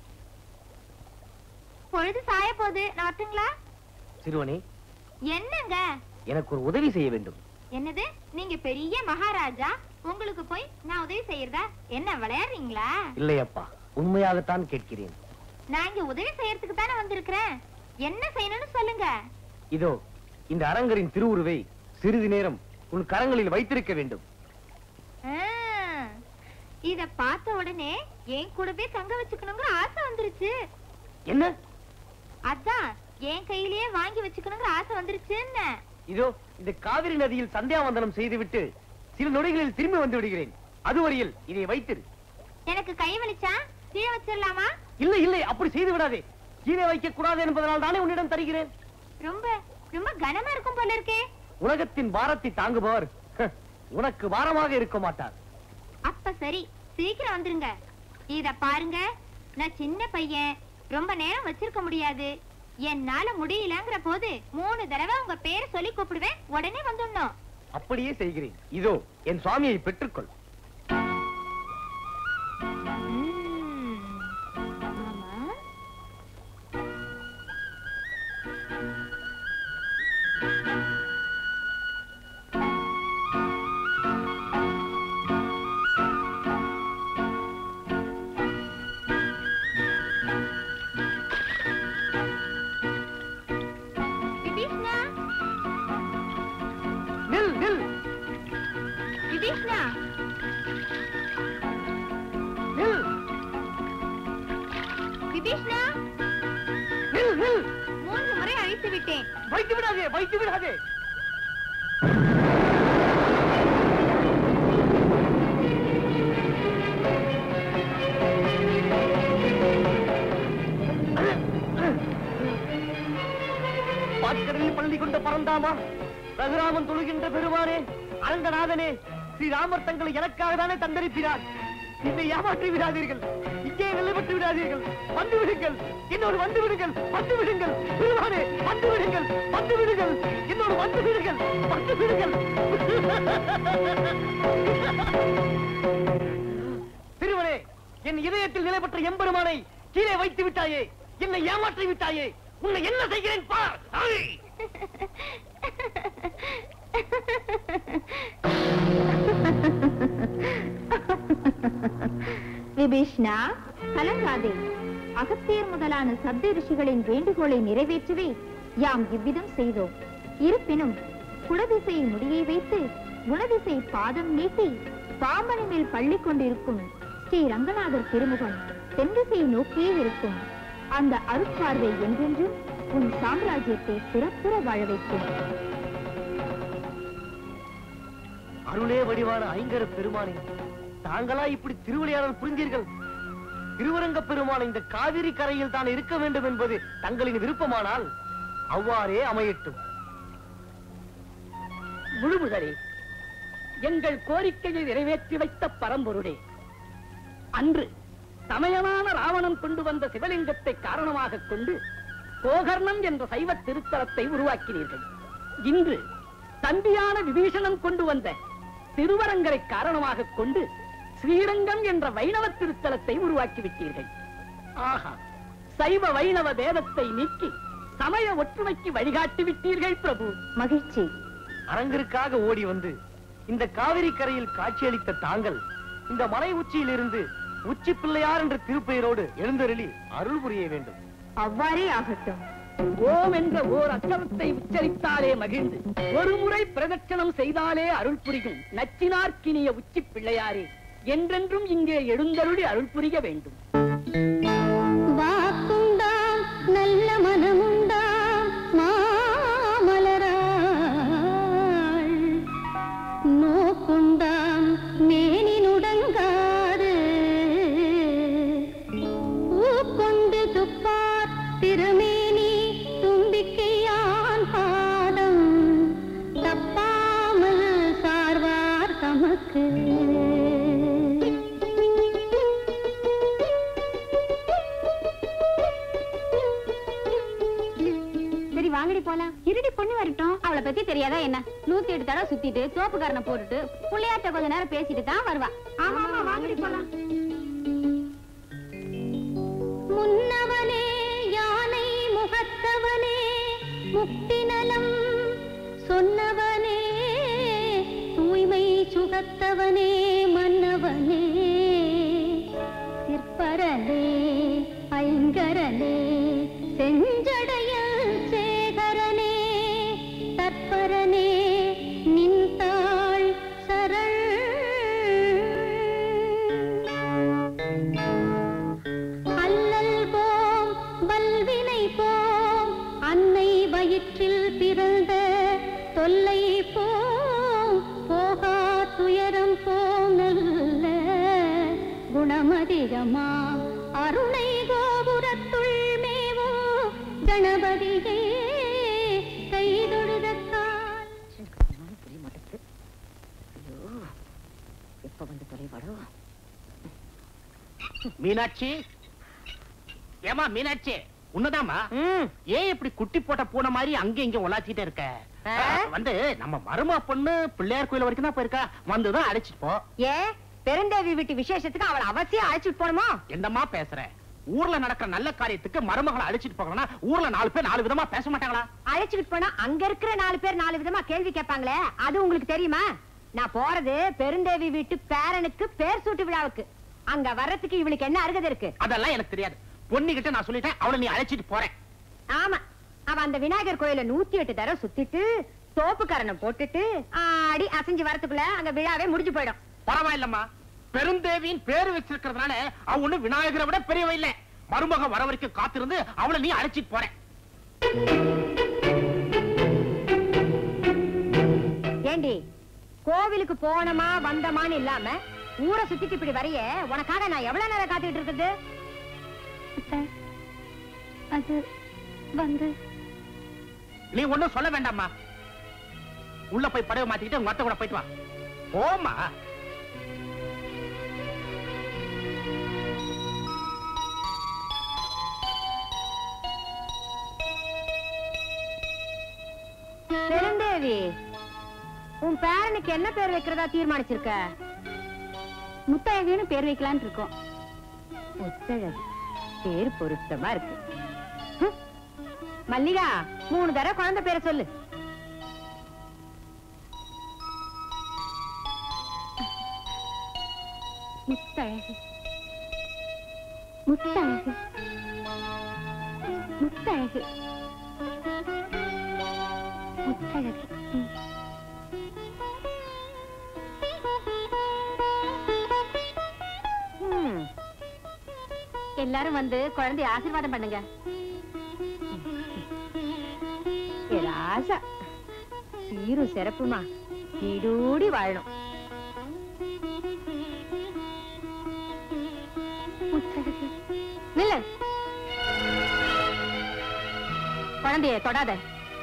பொழுது சாய போகுது நான் வரட்டுங்களா சிறுவனே என்னங்க எனக்கு ஒரு உதவி செய்ய வேண்டும் என்னது நீங்க பெரிய மகாராஜா உங்களுக்கு போய் நான் உதவி செய்யறதா என்ன விளையாடுறீங்களா இல்லையப்பா உண்மையாகத்தான் கேட்கிறேன் நான் இங்க உதவி செய்யறதுக்கு தானே வந்திருக்கிறேன் என்ன செய்யணும்னு சொல்லுங்க இதோ இந்த அரங்கரின் திருவுருவை சிறிது நேரம் உன் கரங்களில் வைத்திருக்க வேண்டும் ஆ, இத பார்த்த உடனே என் கூடவே தங்க வச்சுக்கணுங்கிற ஆசை வந்துருச்சு என்ன அதான் என் கையிலேயே வாங்கி வச்சுக்கணுங்கிற ஆசை வந்துருச்சுன்னு இதோ இந்த காவிரி நதியில் சந்தியாவந்தனம் செய்துவிட்டு சில நொடிகளில் திரும்பி வந்து விடுகிறேன் அதுவரையில் இதை வைத்திரு எனக்கு கை வலிச்சா கீழே வச்சிடலாமா இல்லை இல்லை அப்படி செய்து விடாதே கீழே வைக்க கூடாது என்பதனால் தானே உன்னிடம் தருகிறேன் ரொம்ப ரொம்ப கனமா இருக்கும் போல இருக்கே உலகத்தின் பாரத்தை தாங்குபவர் ஹ, உனக்கு பாரமாக இருக்க மாட்டார் அப்ப சரி சீக்கிரம் வந்துருங்க இத பாருங்க நான் சின்ன பையன் ரொம்ப நேரம் வச்சிருக்க முடியாது என்னால முடியலங்கிற போது மூணு தடவை உங்க பேரை சொல்லி கூப்பிடுவேன் உடனே வந்துடணும் அப்படியே செய்கிறேன் இதோ என் சுவாமியை பெற்றுக்கொள் ஆமா விபீஷ்ணா நில் நில் விபீஷ்ணா நில் விபீஷ்ணா நில் நில் மூன்று முறை அழைத்து விட்டேன் வைத்து விடாதே வைத்து விடாதே பாட்கடலில் பள்ளி கொண்ட பரந்தாமா ரகுராமன் தொழுகின்ற பெருமானே அரங்கநாதனே ஸ்ரீராமர் தங்களை எனக்காக தானே தந்தரிப்பினார் என்னை ஏமாற்றி விடாதீர்கள் இங்கே நிலைப்பட்டு விடாதீர்கள் வந்து விடுங்கள் என்னோடு வந்து விடுங்கள் வந்து விடுங்கள் பெருமானே வந்து விடுங்கள் வந்து விடுங்கள் என்னோடு வந்து விடுங்கள் வந்து விடுங்கள் திருவனே என் இதயத்தில் நிலைப்பட்ட எம்பெருமானை கீழே வைத்து விட்டாயே என்னை ஏமாற்றி விட்டாயே உன்னை என்ன செய்கிறேன் பார் ஐ! விபீஷ்ணா கலங்காதே அகத்தியர் முதலான சப்த ரிஷிகளின் வேண்டுகோளை நிறைவேற்றவே யாம் இவ்விதம் செய்தோம் இருப்பினும் குடதிசை முடியை வைத்து குணதிசை பாதம் நீட்டி பாம்பனை மேல் பள்ளி கொண்டிருக்கும் ஸ்ரீ ரங்கநாதர் திருமுகம் தென்திசையை நோக்கியே இருக்கும் அந்த அருட்பார்வை என்றென்றும் உன் சாம்ராஜ்யத்தை சிறப்புற வாழ வைக்கும் அருளே வடிவான ஐங்கர பெருமானே தாங்களா இப்படி திருவிளையாடல் புரிந்தீர்கள் திருவரங்க பெருமான் இந்த காவிரி கரையில் தான் இருக்க வேண்டும் என்பது தங்களின் விருப்பமானால் அவ்வாறே அமையட்டும் முழுமுதலே எங்கள் கோரிக்கையை நிறைவேற்றி வைத்த பரம்பொருளே அன்று சமயமான ராவணன் கொண்டு வந்த சிவலிங்கத்தை காரணமாக கொண்டு கோகர்ணம் என்ற சைவ திருத்தலத்தை உருவாக்கினீர்கள் இன்று தம்பியான விபீஷணன் கொண்டு வந்த திருவரங்கரை காரணமாக கொண்டு ஸ்ரீரங்கம் என்ற வைணவ திருத்தலத்தை உருவாக்கி விட்டீர்கள் ஆஹா சைவ வைணவ வேதத்தை நீக்கி சமய ஒற்றுமைக்கு வழிகாட்டி விட்டீர்கள் பிரபு மகிழ்ச்சி அரங்கிற்காக ஓடி வந்து இந்த காவிரி கரையில் காட்சியளித்த தாங்கள் இந்த மலை உச்சியிலிருந்து உச்சி பிள்ளையார் என்ற திருப்பெயரோடு எழுந்தருளி அருள் புரிய வேண்டும் அவ்வாறே ஆகட்டும் ஓம் என்ற ஓர் அச்சரத்தை உச்சரித்தாலே மகிழ்ந்து ஒரு முறை பிரதட்சணம் செய்தாலே அருள் புரியும் நச்சினார்க்கினிய உச்சி பிள்ளையாரே என்றென்றும் இங்கே எழுந்தருளி அருள் புரிய வேண்டும் வாக்குண்டாம் நல்ல மனமுண்டாம் மாமலராள் நோக்குண்டாம் மேனி நுடங்காது போலாம் இருடி பொண்ணு வரட்டும் அவளை பத்தி தெரியாதா என்ன நூத்தி எட்டு தடவை சுத்திட்டு சோப்புக்காரனை போட்டுட்டு புள்ளையாட்ட கொஞ்ச நேரம் பேசிட்டு தான் வருவா ஆமா ஆமா வாங்கடி போலாம் முன்னவனே யானை முகத்தவனே முக்தி நலம் சொன்னவனே தூய்மை சுகத்தவனே மன்னவனே சிற்பரனே ஐங்கரனே செஞ்சடையல் சேகரனே தற்பரனே நின்றாள் சரண் அல்லல் போம் வல்வினை போம் அன்னை வயிற்றில் பிறந்த தொல்லை போம் போகா துயரம் போம் நல்ல குணமதிகமா அருணை கோபுரத்துள் மேவோ கணபதியே கைதொழுதக்கால் புரிய மாட்டேங்குது ஐயோ எப்ப வந்து தொலைவாடோ மீனாட்சி ஏமா மீனாட்சி உன்னதாமா ஏன் இப்படி குட்டி போட்ட பூனை மாதிரி அங்க இங்க உலாச்சிட்டே இருக்க ஆ? வந்து நம்ம மருமா பொண்ணு பிள்ளையார் கோயில் வரைக்கும் தான் போயிருக்கா வந்துதான் அழைச்சிட்டு போ ஏ பெருந்தேவி வீட்டு விசேஷத்துக்கு அவளை அவசியம் அழைச்சிட்டு போணுமா என்னம்மா பேசுற ஊர்ல நடக்கிற நல்ல காரியத்துக்கு மருமகளை அழைச்சிட்டு போகணும்னா ஊர்ல நாலு பேர் நாலு விதமா பேச மாட்டாங்களா அழைச்சிட்டு போனா அங்க இருக்கிற நாலு பேர் நாலு விதமா கேள்வி கேட்பாங்களே அது உங்களுக்கு தெரியுமா நான் போறது பெருந்தேவி வீட்டு பேரனுக்கு பேர் சூட்டு விழாவுக்கு அங்க வர்றதுக்கு இவளுக்கு என்ன அருகதை இருக்கு அதெல்லாம் எனக்கு தெரியாது பொண்ணு கிட்ட நான் சொல்லிட்டேன் அவளை நீ அழைச்சிட்டு போறேன் ஆமா அவ அந்த விநாயகர் கோயில நூத்தி எட்டு தடவை சுத்திட்டு தோப்புக்காரனை போட்டுட்டு ஆடி அசைஞ்சு வரதுக்குள்ள அங்க விழாவே முடிஞ்சு போயிடும் பரவாயில்லம்மா பெருந்தேவியின் பேரு வச்சிருக்கிறதுனால அவ ஒண்ணு விநாயகரை விட பெரியவ இல்ல மருமக வர வரைக்கும் காத்திருந்து அவளை நீ அழைச்சிட்டு போறேன் ஏண்டி கோவிலுக்கு போனமா வந்தமான்னு இல்லாம ஊரை சுத்திட்டு இப்படி வரைய உனக்காக நான் எவ்வளவு நேரம் காத்துக்கிட்டு இருக்குது அது வந்து நீ ஒண்ணும் சொல்ல வேண்டாம்மா உள்ள போய் படவை மாத்திக்கிட்டு உங்க அத்தை கூட போயிட்டு வா போமா பெருந்தேவி உன் பேரனுக்கு என்ன பேர் வைக்கிறதா தீர்மானிச்சிருக்க முத்தழகுன்னு பேர் வைக்கலான்னு இருக்கோம் முத்தழகு பேர் பொருத்தமா இருக்கு ஹம். மல்லிகா மூணு தடவை குழந்தை பேரை சொல்லு முத்தழகு முத்தழகு முத்தழகு முத்தழகு ம். ஹம். எல்லாரும் வந்து குழந்தைய ஆசீர்வாதம் பண்ணுங்க ஏ ராசா சீரும் சிறப்புமா நீடூடி வாழணும் முத்தழகு நில்லு குழந்தைய தொடாத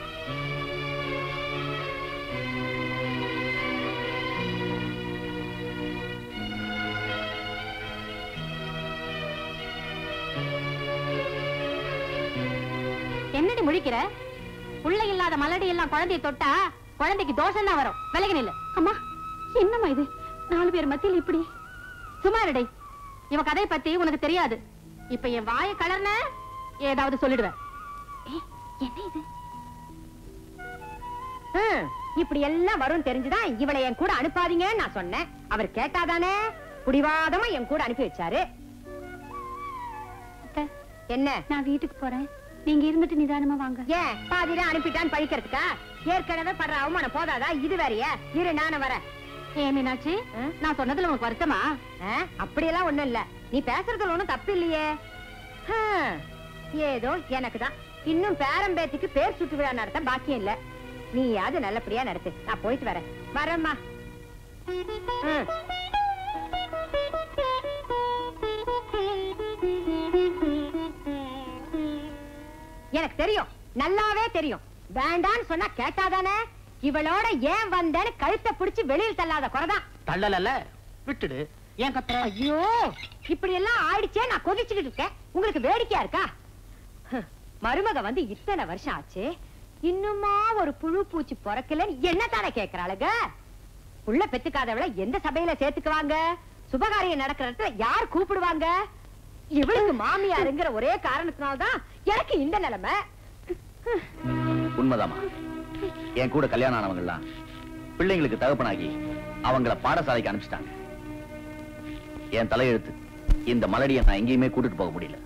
என்னடி முழிக்கிற புள்ளை இல்லாத மலடி எல்லாம் குழந்தைய தொட்டா குழந்தைக்கு தோஷம் தான் வரும் விலகி நில்லு அம்மா என்னம்மா இது நாலு பேர் மத்தியில் இப்படி சுமாரடை இவ கதையை பத்தி உனக்கு தெரியாது இப்ப என் வாய கலர்ன ஏதாவது சொல்லிடுவேன் ஏய், என்ன இது ஹம், இப்படி எல்லாம் வரும் தெரிஞ்சுதான் இவளை என் கூட அனுப்பாதீங்கன்னு நான் சொன்னேன் அவர் கேட்டாதானே புடிவாதமா என் கூட அனுப்பி வச்சாரு அத்தை, என்ன நான் வீட்டுக்கு போறேன் நீங்க இருந்துட்டு நிதானமா வாங்க ஏன் பாதியில அனுப்பிட்டான்னு பழிக்கிறதுக்கா ஏற்கனவே படுற அவமானம் போதாதா இது வேறயா இரு நானும் வரேன் ஏ மீனாட்சி ஆ? நான் சொன்னதுல உனக்கு வருத்தமா ஆ, அப்படியெல்லாம் ஒண்ணும் இல்ல நீ பேசுறதுல ஒண்ணும் தப்பு இல்லையே ஹம், ஏதோ எனக்கு தான் இன்னும் பேரம்பேத்திக்கு பேர் சுட்டு விழா நடத்த பாக்கியம் இல்ல நீயாவது நல்லபடியா நடத்து நான் போயிட்டு வரேன் வரேம்மா ம். எனக்கு தெரியும் நல்லாவே தெரியும் வேண்டான்னு சொன்னா கேட்டாதானே இவளோட ஏன் வந்தேன்னு கழுத்தை பிடிச்சு வெளியில் தள்ளாத குறைதான் தள்ளலல்ல விட்டுடு ஏன் கத்துற ஐயோ இப்படி எல்லாம் ஆயிடுச்சே நான் கொதிச்சுக்கிட்டு இருக்கேன் உங்களுக்கு வேடிக்கையா இருக்கா ஹ், மருமக வந்து இத்தனை வருஷம் ஆச்சு இன்னுமா ஒரு புழு பூச்சி பிறக்கலன்னு என்ன தானே கேக்குறாளுங்க புள்ள பெத்துக்காதவளை எந்த சபையில சேர்த்துக்குவாங்க சுபகாரியம் நடக்கிற இடத்துல யார் கூப்பிடுவாங்க இவளுக்கு மாமியாருங்கிற ஒரே காரணத்தினால்தான் எனக்கு இந்த நிலைமை உண்மைதாமா என் கூட கல்யாணம் ஆனவங்கலாம் பிள்ளைங்களுக்கு தகப்பனாகி அவங்கள பாடசாலைக்கு அனுப்பிச்சிட்டாங்க என் தலையெழுத்து இந்த மலடியை நான் எங்கேயுமே கூட்டிட்டு போக முடியல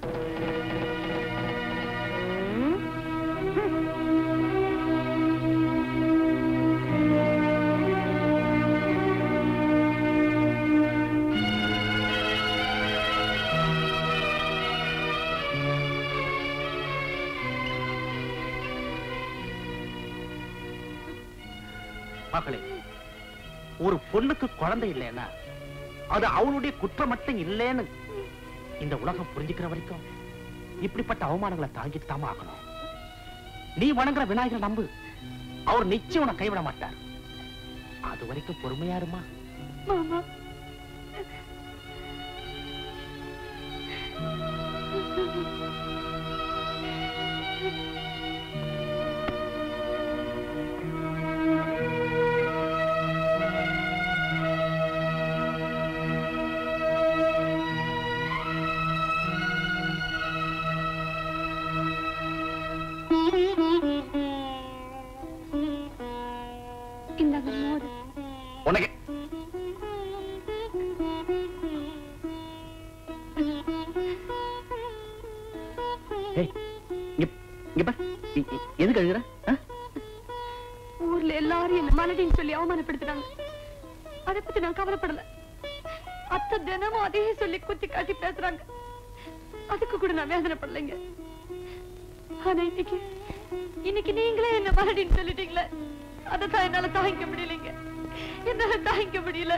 மகளே ஒரு பொண்ணுக்கு குழந்தை இல்லைன்னா அது அவளுடைய குற்றம் மட்டும் இல்லைன்னு இந்த உலகம் புரிஞ்சுக்கிற வரைக்கும் இப்படிப்பட்ட அவமானங்களை தாங்கிட்டு தாமா ஆகணும் நீ வணங்குற விநாயகர் நம்பு அவர் நிச்சயம் உன்னை கைவிட மாட்டார் அது வரைக்கும் பொறுமையா இருமா மாமா இந்தாங்க மோர் உனக்கு ஏய், இங்க- இங்க பார். இ- இ- எதுக்கு அழுகுற ஆ? ஊர்ல எல்லாரும் என்ன மலடின்னு சொல்லி அவமானப்படுத்துறாங்க அத பத்தி நான் கவலைப்படல அத்தை தினமும் அதையே சொல்லி குத்தி காட்டி பேசுறாங்க அதுக்கு கூட நான் வேதனைப்படலைங்க ஆனா இன்னைக்கு இன்னைக்கு நீங்களே என்ன மலடின்னு சொல்லிட்டீங்களே அதத்தான் என்னால தாங்கிக்க முடியலைங்க என்னால தாங்கிக்க முடியல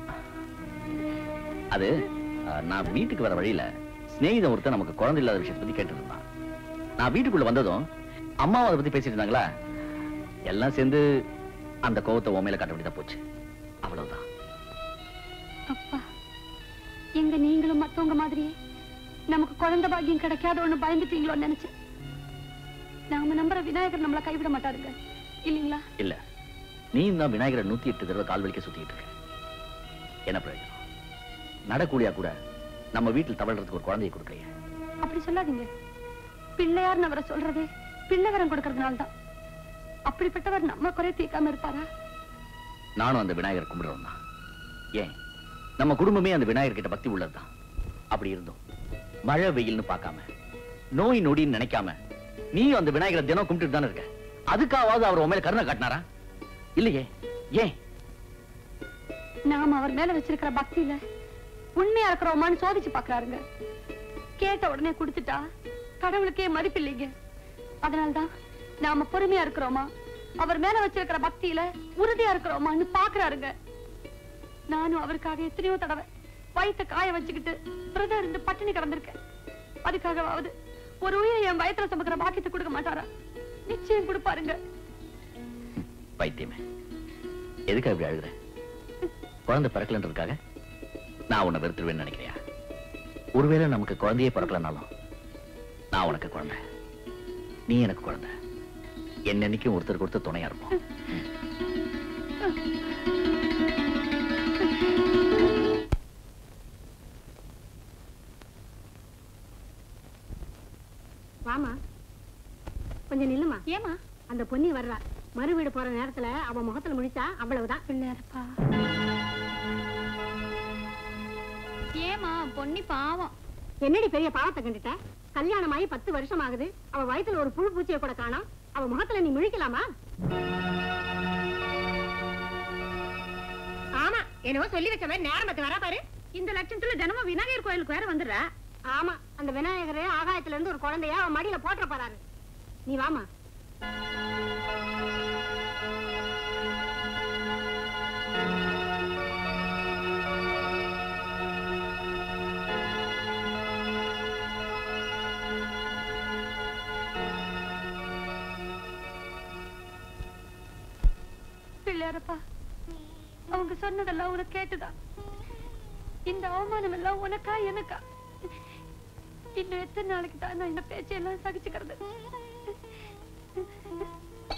அது அஹ், நான் வீட்டுக்கு வர வழியில சிநேகிதன் ஒருத்தன் நமக்கு குழந்தை இல்லாத விஷயத்தை பத்தி கேட்டு இருந்தான் நான் வீட்டுக்குள்ள வந்ததும் அம்மாவை அதை பத்தி பேசிட்டு இருந்தாங்களா எல்லாம் சேர்ந்து அந்த கோவத்தை உன் மேல காட்ட வேண்டியதா போச்சு அவ்வளவுதான் அப்பா எங்க நீங்களும் மத்தவங்க மாதிரியே நமக்கு குழந்தை பாக்கியம் கிடைக்காத ஒண்ணு பயந்துட்டீங்களோன்னு நினைச்சேன் நாம நம்புற விநாயகர் நம்மள கைவிட மாட்டாருங்க இல்லீங்களா இல்ல நீ தான் விநாயகரை நூத்தி எட்டு தடவை கால் வலிக்க சுத்திட்டு இருக்க என்ன பிரயோஜனம் நடக்கூடியா கூட நம்ம வீட்டில் தவழ்றதுக்கு ஒரு குழந்தையை கொடுக்கலையே அப்படி சொல்லாதீங்க பிள்ளையார்னு அவரை சொல்றதே பிள்ளை வரம் கொடுக்கறதுனால தான் அப்படிப்பட்டவர் நம்ம குறை தீர்க்காம இருப்பாரா நானும் அந்த விநாயகர் கும்பிடுறோம் தான் ஏன் நம்ம குடும்பமே அந்த விநாயகர் கிட்ட பக்தி உள்ளதுதான் அப்படி இருந்தோம் மழை வெயில்னு பார்க்காம நோய் நொடின்னு நினைக்காம நீயும் அந்த விநாயகரை தினம் கும்பிட்டு தானே இருக்க அதுக்காவது அவர் உன் மேல கருணை காட்டினாரா இல்லையே ஏன் நாம அவர் மேல வச்சிருக்கிற பக்தியில உண்மையா இருக்கிறோமான்னு சோதிச்சு பாக்குறாருங்க கேட்ட உடனே கொடுத்துட்டா கடவுளுக்கே மதிப்பு இல்லைங்க அதனால்தான் நாம பொறுமையா இருக்கிறோமா அவர் மேல வச்சிருக்கிற பக்தியில உறுதியா இருக்கிறோமான்னு பாக்குறாருங்க நானும் அவருக்காக எத்தனையோ தடவை வயித்தை காய வச்சுக்கிட்டு விரதம் இருந்து பட்டினி கிடந்திருக்கேன் அதுக்காகவாவது ஒரு உயிரை என் வயத்துல சுமக்கிற பாக்கியத்தை கொடுக்க மாட்டாரா நிச்சயம் கொடுப்பாருங்க பைத்தியமே எதுக்கு அப்படி அழுகுற குழந்தை பிறக்கலன்றதுக்காக நான் உன்னை வெறுத்துருவேன்னு நினைக்கிறியா ஒருவேளை நமக்கு குழந்தையே பிறக்கலனாலும் நான் உனக்கு குழந்தை நீ எனக்கு குழந்தை என்னன்னைக்கும் ஒருத்தருக்கு ஒருத்தர் துணையா இருப்போம் வாமா கொஞ்சம் நில்லுமா ஏமா அந்த பொன்னி வர்றா மறு வீடு போற நேரத்துல அவ முகத்துல முடிச்சா அவ்வளவுதான் பிள்ளையாரப்பா ஏமா பொன்னி பாவம் என்னடி பெரிய பாவத்தை கண்டுட்ட கல்யாணம் ஆகி பத்து வருஷம் ஆகுது அவ வயத்துல ஒரு புழு பூச்சியை கூட காணோம் அவ முகத்துல நீ முழிக்கலாமா ஆமா என்னவோ சொல்லி வச்ச மாதிரி நேரமத்து வரா பாரு இந்த லட்சத்துல தினமும் விநாயகர் கோயிலுக்கு வேற வந்துடுறா ஆமா அந்த விநாயகரே ஆகாயத்துல இருந்து ஒரு குழந்தைய அவன் மடியில போட்டுற போறாரு நீ வாமா பிள்ளையாரப்பா அவங்க சொன்னதெல்லாம் உனக்கு கேட்டுதா இந்த அவமானம் எல்லாம் உனக்கா எனக்கா இன்னும் எத்தனை நாளைக்கு தான் நான் இந்த பேச்சையெல்லாம் சகிச்சுக்கிறது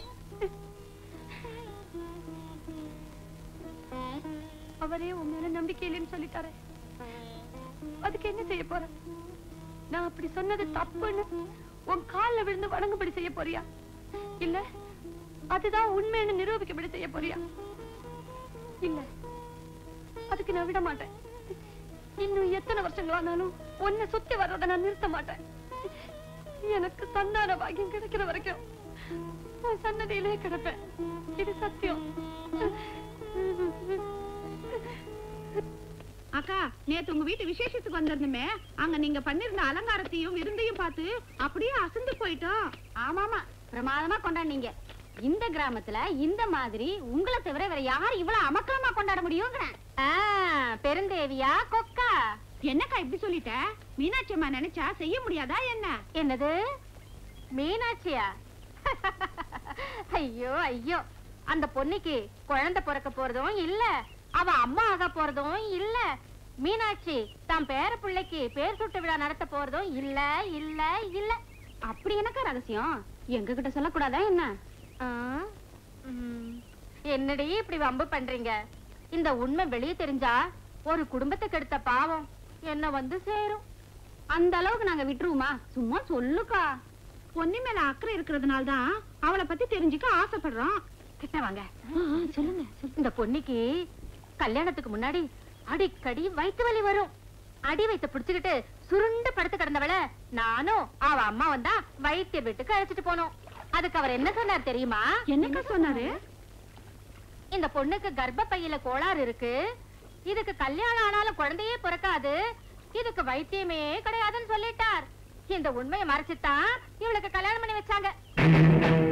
அவரே உன் மேல நம்பிக்கை இல்லைன்னு சொல்லிட்டாரு அதுக்கு என்ன செய்ய போற நான் அப்படி சொன்னது தப்புன்னு உன் கால்ல விழுந்து வணங்கும்படி செய்ய போறியா இல்ல அதுதான் உண்மைன்னு நிரூபிக்கும்படி செய்ய போறியா இல்ல அதுக்கு நான் விட மாட்டேன் இன்னும் எத்தனை வருஷங்கள் ஆனாலும் உன்னை சுத்தி வர்றதை நான் நிறுத்த மாட்டேன் எனக்கு சந்தான பாக்கியம் கிடைக்கிற வரைக்கும் உன் சன்னதியிலே கிடப்பேன் இது சத்தியம் அக்கா நேத்து உங்க வீட்டு விசேஷத்துக்கு வந்திருந்தோமே அங்க நீங்க பண்ணிருந்த அலங்காரத்தையும் விருந்தையும் பார்த்து அப்படியே அசந்து போயிட்டோம் ஆமாமா பிரமாதமா கொண்டாடுனீங்க இந்த கிராமத்துல இந்த மாதிரி உங்களை தவிர வேற யார் இவ்வளவு அமக்கலமா கொண்டாட முடியுங்கிறேன் ஆ, பெருந்தேவியா கொக்கா என்னக்கா இப்படி சொல்லிட்ட மீனாட்சி அம்மா நினைச்சா செய்ய முடியாதா என்ன என்னது மீனாட்சியா ஐயோ ஐயோ அந்த பொண்ணுக்கு குழந்தை பிறக்க போறதும் இல்ல அவ அம்மா ஆக போறதும் இல்ல மீனாட்சி தன் பேர பிள்ளைக்கு பேர் சுட்டு விழா நடத்த போறதும் இல்ல இல்ல இல்ல அப்படி என்னக்கா ரகசியம் எங்க கிட்ட சொல்லக்கூடாதா என்ன ஆ? ம். என்னடி இப்படி வம்பு பண்றீங்க இந்த உண்மை வெளியே தெரிஞ்சா ஒரு குடும்பத்துக்கு எடுத்த பாவம் என்ன வந்து சேரும் அந்த அளவுக்கு நாங்க விட்டுருவோமா சும்மா சொல்லுக்கா பொன்னி மேல அக்கறை இருக்கிறதுனால தான் அவளை பத்தி தெரிஞ்சுக்க ஆசைப்படுறோம் கிட்ட வாங்க சொல்லுங்க இந்த பொண்ணுக்கு கல்யாணத்துக்கு முன்னாடி அடிக்கடி வயிற்று வலி வரும் அடி வயித்த புடிச்சுக்கிட்டு சுருண்டு படுத்து கிடந்தவள நானும் அவ அம்மா வந்தா வைத்திய வீட்டுக்கு அழைச்சிட்டு போனோம் அதுக்கு அவர் என்ன சொன்னார் தெரியுமா என்னக்கா சொன்னாரு இந்த பொண்ணுக்கு கர்ப்பப்பையில கோளாறு இருக்கு இதுக்கு கல்யாணம் ஆனாலும் குழந்தையே பிறக்காது இதுக்கு வைத்தியமே கிடையாதுன்னு சொல்லிட்டார் இந்த உண்மையை மறைச்சுதான் இவளுக்கு கல்யாணம் பண்ணி வச்சாங்க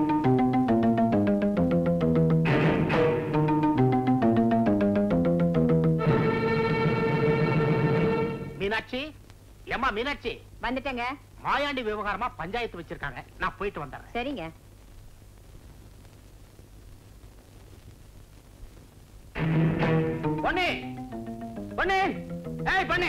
மீனாட்சி ஏம்மா மீனாட்சி வந்துட்டேங்க மாயாண்டி விவகாரமா பஞ்சாயத்து வச்சிருக்காங்க நான் போயிட்டு வந்துடுறேன் சரிங்க பொண்ணு பொண்ணு ஏய் பொண்ணு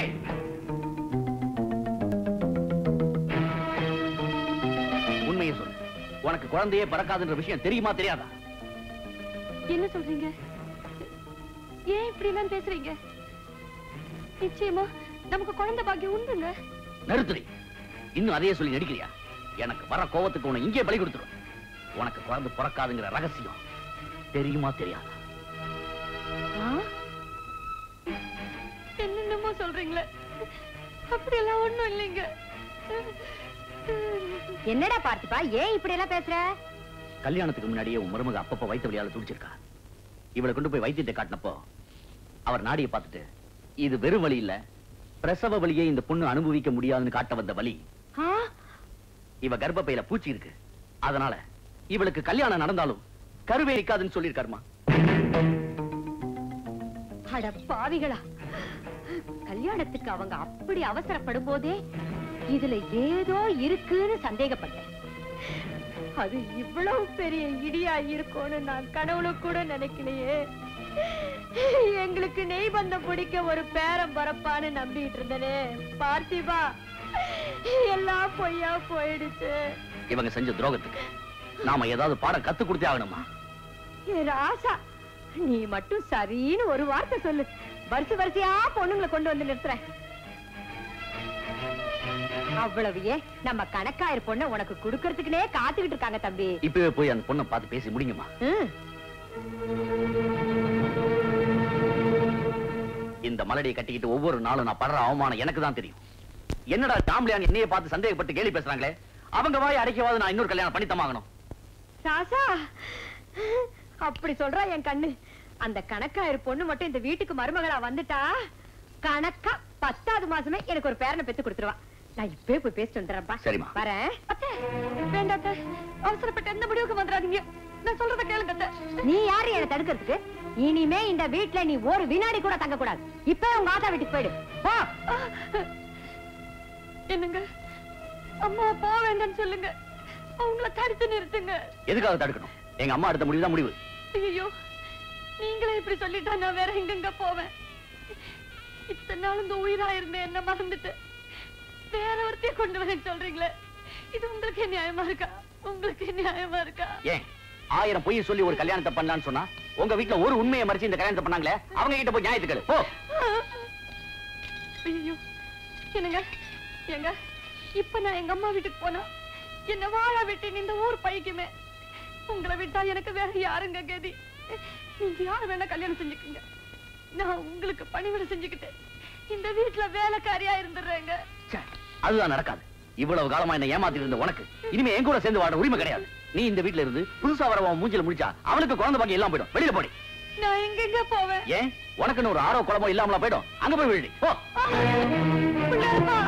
உண்மையை சொல்லு உனக்கு குழந்தையே பிறக்காதுன்ற விஷயம் தெரியுமா தெரியாதா என்ன சொல்றீங்க ஏன் இப்படி எல்லாம் பேசுறீங்க நிச்சயமா நமக்கு குழந்தை பாக்கியம் உண்டுங்க நிறுத்துடி இன்னும் அதையே சொல்லி நடிக்கிறியா எனக்கு வர கோவத்துக்கு உன்னை இங்கே பலி கொடுத்துரும் உனக்கு குழந்தை பிறக்காதுங்கிற ரகசியம் தெரியுமா தெரியாதா என்னென்னமோ சொல்றீங்களே அப்படியெல்லாம் ஒண்ணும் இல்லைங்க என்னடா பார்த்திபா ஏன் இப்படி எல்லாம் பேசுற கல்யாணத்துக்கு முன்னாடியே உன் மருமக அப்பப்ப வயிற்று வலியால துடிச்சிருக்கா இவளை கொண்டு போய் வைத்தியத்தை காட்டினப்போ அவர் நாடியை பார்த்துட்டு இது வெறும் வலி இல்ல பிரசவ வலியை இந்த பொண்ணு அனுபவிக்க முடியாதுன்னு காட்ட வந்த வலி இவ கர்ப்பப்பையில பூச்சி இருக்கு அதனால இவளுக்கு கல்யாணம் நடந்தாலும் கருவே இருக்காதுன்னு சொல்லியிருக்காருமா அட பாவிகளா கல்யாணத்துக்கு அவங்க அப்படி அவசரப்படும் போதே இதுல ஏதோ இருக்குன்னு சந்தேகப்பட்டேன் அது இவ்வளவு பெரிய இடியா இருக்கும்னு நான் கனவுல கூட நினைக்கலையே எங்களுக்கு நெய் பந்தம் பிடிக்க ஒரு பேரம் பரப்பான்னு நம்பிட்டு இருந்தனே பார்த்திபா எல்லாம் பொய்யா போயிடுச்சு இவங்க செஞ்ச துரோகத்துக்கு நாம ஏதாவது பாடம் கத்து கொடுத்தே ஆகணுமா ஏ ராசா நீ மட்டும் சரின்னு ஒரு வார்த்தை சொல்லு வரிசை வரிசையா பொண்ணுங்களை கொண்டு வந்து நிறுத்துறேன் அவ்வளவு ஏன் நம்ம கணக்காயிரு பொண்ண உனக்கு குடுக்கறதுக்குனே காத்துக்கிட்டு இருக்காங்க தம்பி இப்பவே போய் அந்த பொண்ணை பார்த்து பேசி முடியுமா ம். இந்த மலடியை கட்டிக்கிட்டு ஒவ்வொரு நாளும் நான் படுற அவமானம் எனக்கு தான் தெரியும் என்னடா ஜாம்பளியான் என்னைய பார்த்து சந்தேகப்பட்டு கேலி பேசுறாங்களே அவங்க வாய் அடைக்கவாது நான் இன்னொரு கல்யாணம் பண்ணித்தமாகணும் ராசா அப்படி சொல்றா என் கண்ணு அந்த கணக்காயிரு பொண்ணு மட்டும் இந்த வீட்டுக்கு மருமகளா வந்துட்டா கணக்கா பத்தாவது மாசமே எனக்கு ஒரு பேரனை பெத்து கொடுத்துருவா நான் இப்பவே போய் பேசிட்டு வந்துடுறேன்ப்பா சரிம்மா. வரேன் அத்தை வேண்டாம் அத்தை. அவசரப்பட்டு எந்த முடிவுக்கு வந்துடாதீங்க நான் சொல்றத கேளுங்க அத்தை. நீ யாரு என்ன தடுக்கிறதுக்கு இனிமே இந்த வீட்ல நீ ஒரு வினாடி கூட தங்க கூடாது இப்ப உங்க ஆத்தா வீட்டுக்கு போயிடு போ என்னங்க அம்மா போக வேண்டாம்னு சொல்லுங்க அவங்கள தடுத்து நிறுத்துங்க எதுக்காக தடுக்கணும் எங்க அம்மா எடுத்த முடிவு தான் முடிவு ஐயோ நீங்களே இப்படி சொல்லிட்டா நான் வேற எங்கெங்க போவேன் இத்தனை நாள் இந்த உயிரா இருந்தேன் என்ன மறந்துட்டு வேற ஒருத்தைய கொண்டு வரேன்னு சொல்றீங்களே இது உங்களுக்கு நியாயமா இருக்கா உங்களுக்கு நியாயமா இருக்கா ஏன் ஆயிரம் பொய் சொல்லி ஒரு கல்யாணத்தை பண்ணலான்னு சொன்னா உங்க வீட்டுல ஒரு உண்மையை மறைச்சு இந்த கல்யாணத்தை பண்ணாங்களே அவங்க கிட்ட போய் நியாயத்துக்கள் போ ஐயோ என்னங்க எங்க இப்ப நான் எங்க அம்மா வீட்டுக்கு போனா என்ன வாழ விட்டு இந்த ஊர் பைக்குமே உங்களை விட்டா எனக்கு வேற யாருங்க கதி நீங்க யாரு வேணா கல்யாணம் செஞ்சுக்குங்க நான் உங்களுக்கு பணிவிட செஞ்சுக்கிட்டு இந்த வீட்டுல வேலைக்காரியா இருந்துடுறேங்க ச்சே, அதுதான் நடக்காது இவ்வளவு காலமா என்ன ஏமாத்திட்டு இருந்த உனக்கு இனிமே என் கூட சேர்ந்து வாழ உரிமை கிடையாது நீ இந்த வீட்ல இருந்து புதுசா வரவன் மூஞ்சில முடிச்சா அவனுக்கு குழந்தை பாக்கி எல்லாம் போயிடும் வெளியில போடி நான் எங்கெங்க போவேன் ஏன் உனக்குன்னு ஒரு ஆரோ குழம்போ இல்லாமலா போயிடும் அங்க போய் விழுடி போ பிள்ளையப்பா.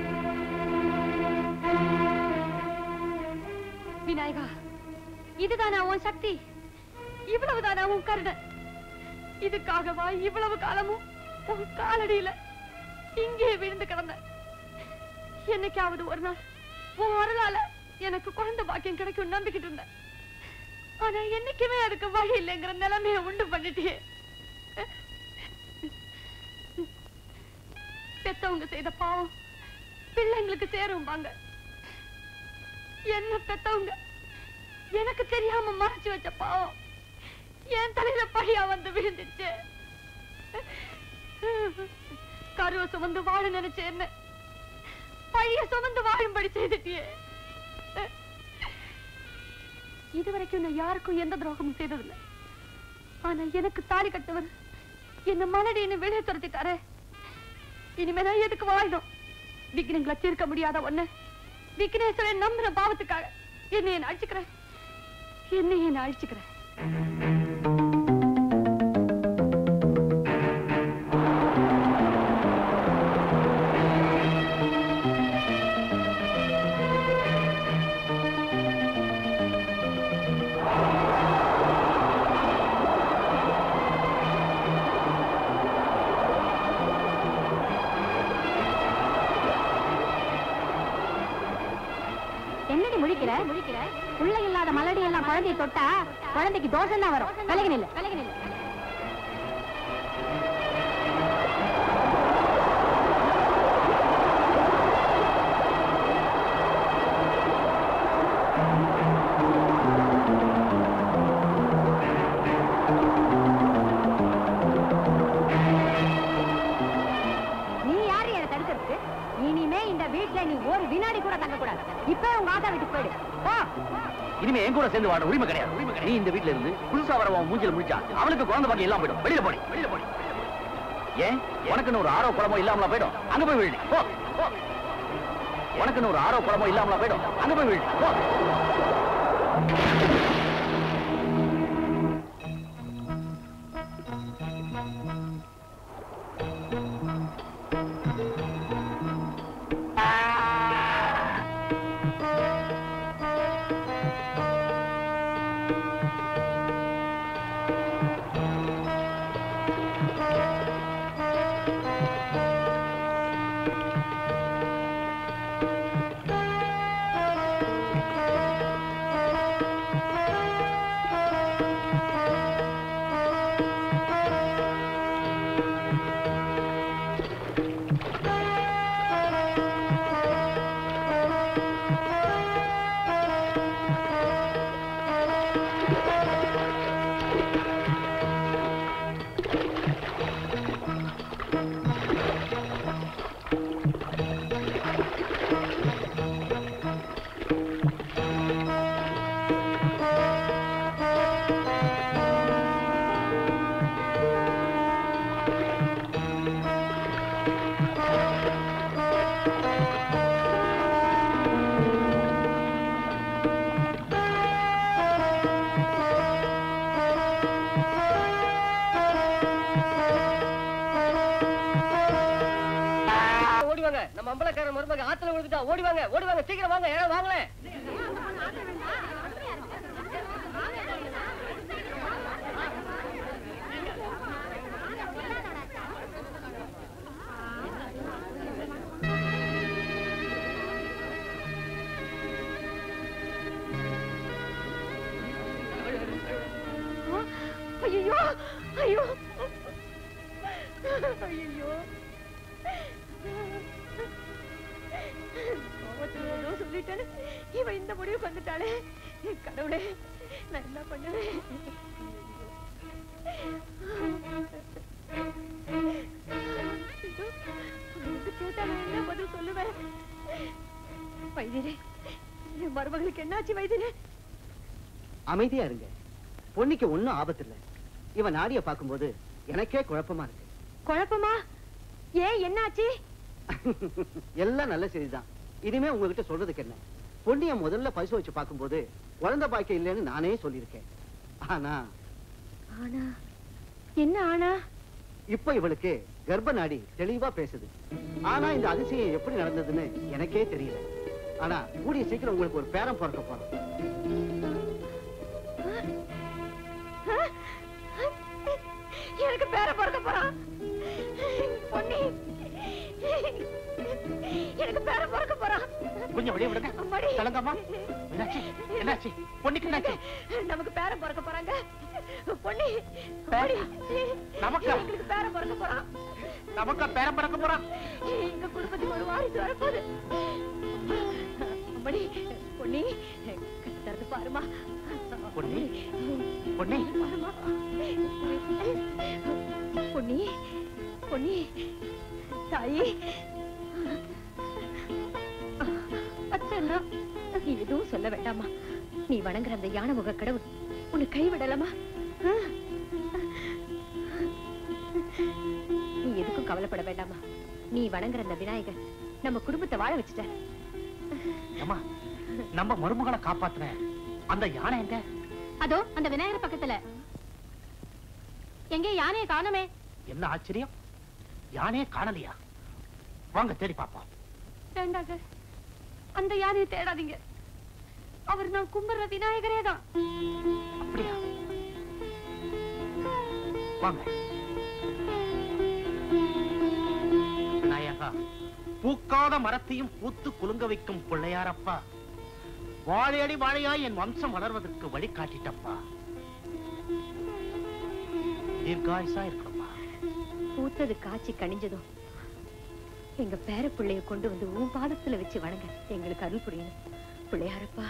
விநாயகா இதுதானா உன் சக்தி இவ்வளவுதானா உன் கருணை இதுக்காகவா இவ்வளவு காலமும் உன் காலடியில இங்கே விழுந்து கிடந்த என்னைக்காவது ஒரு நாள் உன் அருளால எனக்கு குழந்தை பாக்கியம் கிடைக்கும் நம்பிக்கிட்டு இருந்தேன் ஆனா என்னைக்குமே அதுக்கு வழி இல்லைங்கிற நிலைமையை உண்டு பண்ணிட்டியே பெத்தவங்க செய்த பாவம் பிள்ளைங்களுக்கு சேரும்பாங்க என்ன பெத்தவங்க எனக்கு தெரியாம மறைச்சு வச்ச பாவம் என் தலையில பழியா வந்து விழுந்துச்சு கருவை சுமந்து வாழ நினைச்ச என்ன பழிய சுமந்து வாழும்படி செய்துட்டியே இதுவரைக்கும் நான் யாருக்கும் எந்த துரோகமும் செய்ததில்லை ஆனா எனக்கு தாலி கட்டவர் என்ன மலடின்னு வெளியே துரத்திட்டாரே இனிமே நான் எதுக்கு வாழணும் விக்னங்களை தீர்க்க முடியாத ஒண்ணு விக்னேஸ்வரன் நம்புற பாவத்துக்காக என்னை நான் அழிச்சுக்கிறேன் என்னை நான் அழிச்சுக்கிறேன் என்னடி முழிக்கிற முழிக்கிற உள்ள இல்லாத மலடி எல்லாம் குழந்தைய தொட்டா குழந்தைக்கு தோஷம் தான் வரும் விலகி நில்லு விலகி நில்லு நீ யாரு என்ன தடுக்கிறதுக்கு இனிமே இந்த வீட்ல நீ ஒரு வினாடி கூட தங்க கூடாது இப்ப உங்க ஆத்தா வீட்டுக்கு போயிடு போ இனிமே என் கூட சேர்ந்து வாழ உரிமை கிடையாது உரிமை கிடையாது. நீ இந்த வீட்ல இருந்து புதுசா வரவன் மூஞ்சில முடிச்சா அவனுக்கு குழந்தை பாக்கி எல்லாம் போயிடும் வெளியில போடி வெளியில போடி ஏன் உனக்குன்னு ஒரு ஆரோ குழம்போ இல்லாமலா போயிடும் அங்க போய் விழுடி போ போ. உனக்குன்னு ஒரு ஆரோ குழம்போ இல்லாமலா போயிடும் அங்க போய் விழுடி போ ஓடிவாங்க நம்ம அம்பலக்காரன் மருமக ஆத்துல விழுந்துட்டா ஓடிவாங்க ஓடிவாங்க சீக்கிரம் வாங்க யாரும் வாங்களேன் ஐயோ ஐயோ ஐயோ கோவத்துல ஏதோ சொல்லிட்டேன்னு இவ இந்த முடிவுக்கு வந்துட்டாளே கடவுளே நான் என்ன பண்ணுவேன் வந்து கேட்டா நான் என்ன பதில் சொல்லுவேன் வைத்தியரே என் மருமகளுக்கு என்னாச்சு வைத்தியரே அமைதியா இருங்க பொன்னிக்கு ஒண்ணும் ஆபத்து இல்ல இவன் நாடிய பார்க்கும்போது எனக்கே குழப்பமா இருக்கு குழப்பமா ஏன் என்னாச்சு எல்லாம் நல்ல செய்திதான் இனிமே உங்ககிட்ட சொல்றதுக்கு என்ன பொன்னிய முதல்ல பரிசோதிச்சு பார்க்கும்போது குழந்தை பாக்கியம் இல்லைன்னு நானே சொல்லியிருக்கேன் ஆனா ஆனா என்ன ஆனா இப்ப இவளுக்கு கர்ப்ப நாடி தெளிவா பேசுது ஆனா இந்த அதிசயம் எப்படி நடந்ததுன்னு எனக்கே தெரியல ஆனா கூடிய சீக்கிரம் உங்களுக்கு ஒரு பேரம் பிறக்க போறோம் எனக்கு பேர பிறக்க போறான் பொன்னி எனக்கு பேர பிறக்க போறான் கொஞ்சம் வெளியே விடுங்க அம்மாடி. கலங்கம்மா என்னாச்சு என்னாச்சு பொண்ணுக்கு என்னாச்சு நமக்கு பேர பிறக்க போறாங்க பொன்னி பேரா? அம்மாடி. நமக்கா? எங்களுக்கு பேர பிறக்க போறான் நமக்கா பேரம் பிறக்க போறான் எங்க குடும்பத்துக்கு ஒரு வாரிசு வரப்போகுது அம்மாடி பொன்னி கத்துறது பாருமா பொன்னி பொன்னி பாருமா பொன்னி பொன்னி தாயி அத்தனா நீ எதுவும் சொல்ல வேண்டாமா நீ வணங்குற அந்த யானை முக கடவுள் உன்னை கைவிடலாமா ஆ? நீ எதுக்கும் கவலைப்பட வேண்டாமா நீ வணங்குற அந்த விநாயகர் நம்ம குடும்பத்தை வாழ வச்சுட்ட அம்மா நம்ம மருமகளை காப்பாத்துன அந்த யானை எங்க அதோ அந்த விநாயகர் பக்கத்துல எங்கே யானையை காணோமே என்ன ஆச்சரியம் யானையே காணலையா வாங்க தேடி பாப்போம் வேண்டாங்க அந்த யானையை தேடாதீங்க அவர் நான் கும்பிடுற விநாயகரே தான் அப்படியா வாங்க விநாயகா பூக்காத மரத்தையும் பூத்து குலுங்க வைக்கும் பிள்ளையாரப்பா வாழையடி வாழையாய் என் வம்சம் வளர்வதற்கு வழி காட்டிட்டப்பா தீர்காயுசா இருக்கணும்ப்பா பூத்தது காய்ச்சி கனிஞ்சதும் எங்க பேர பிள்ளைய கொண்டு வந்து உன் பாதத்துல வச்சு வணங்க எங்களுக்கு அருள் புரியணும் பிள்ளையாரப்பா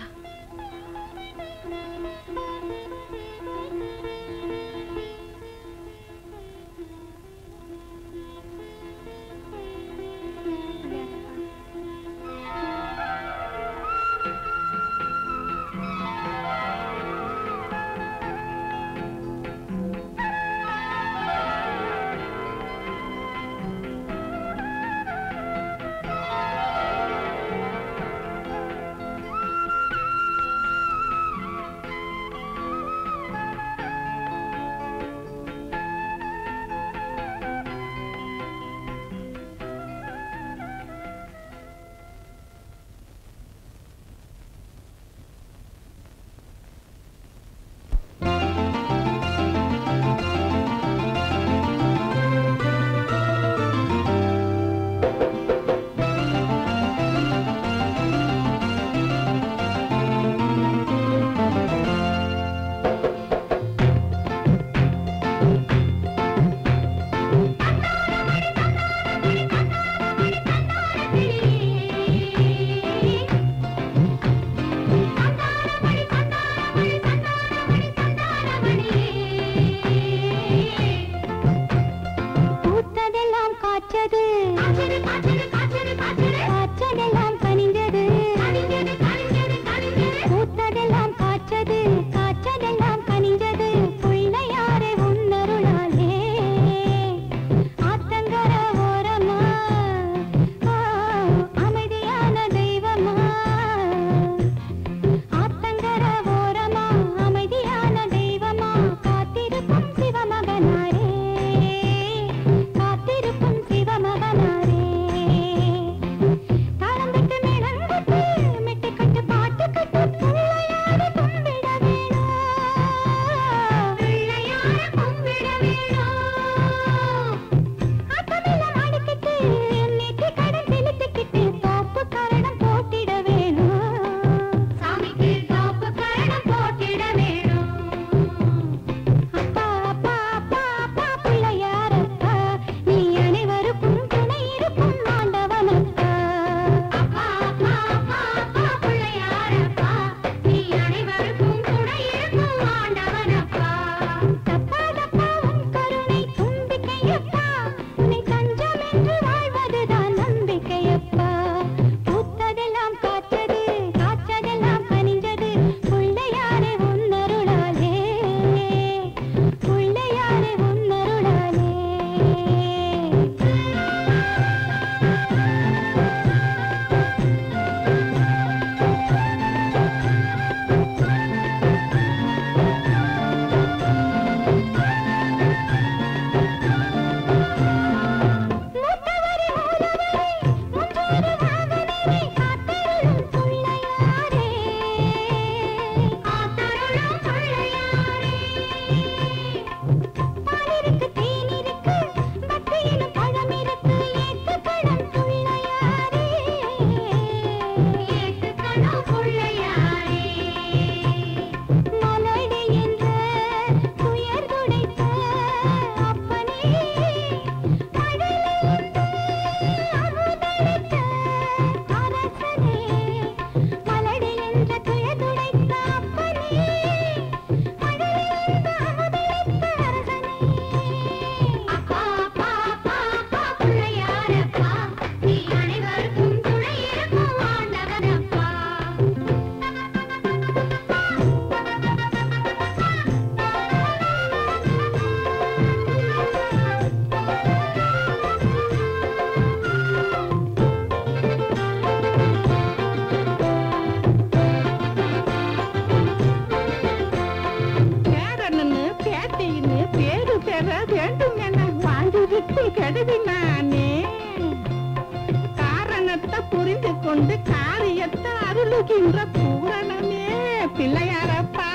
கொண்டு காரியத்தை அருளுகின்ற பூரணமே பிள்ளையாரப்பா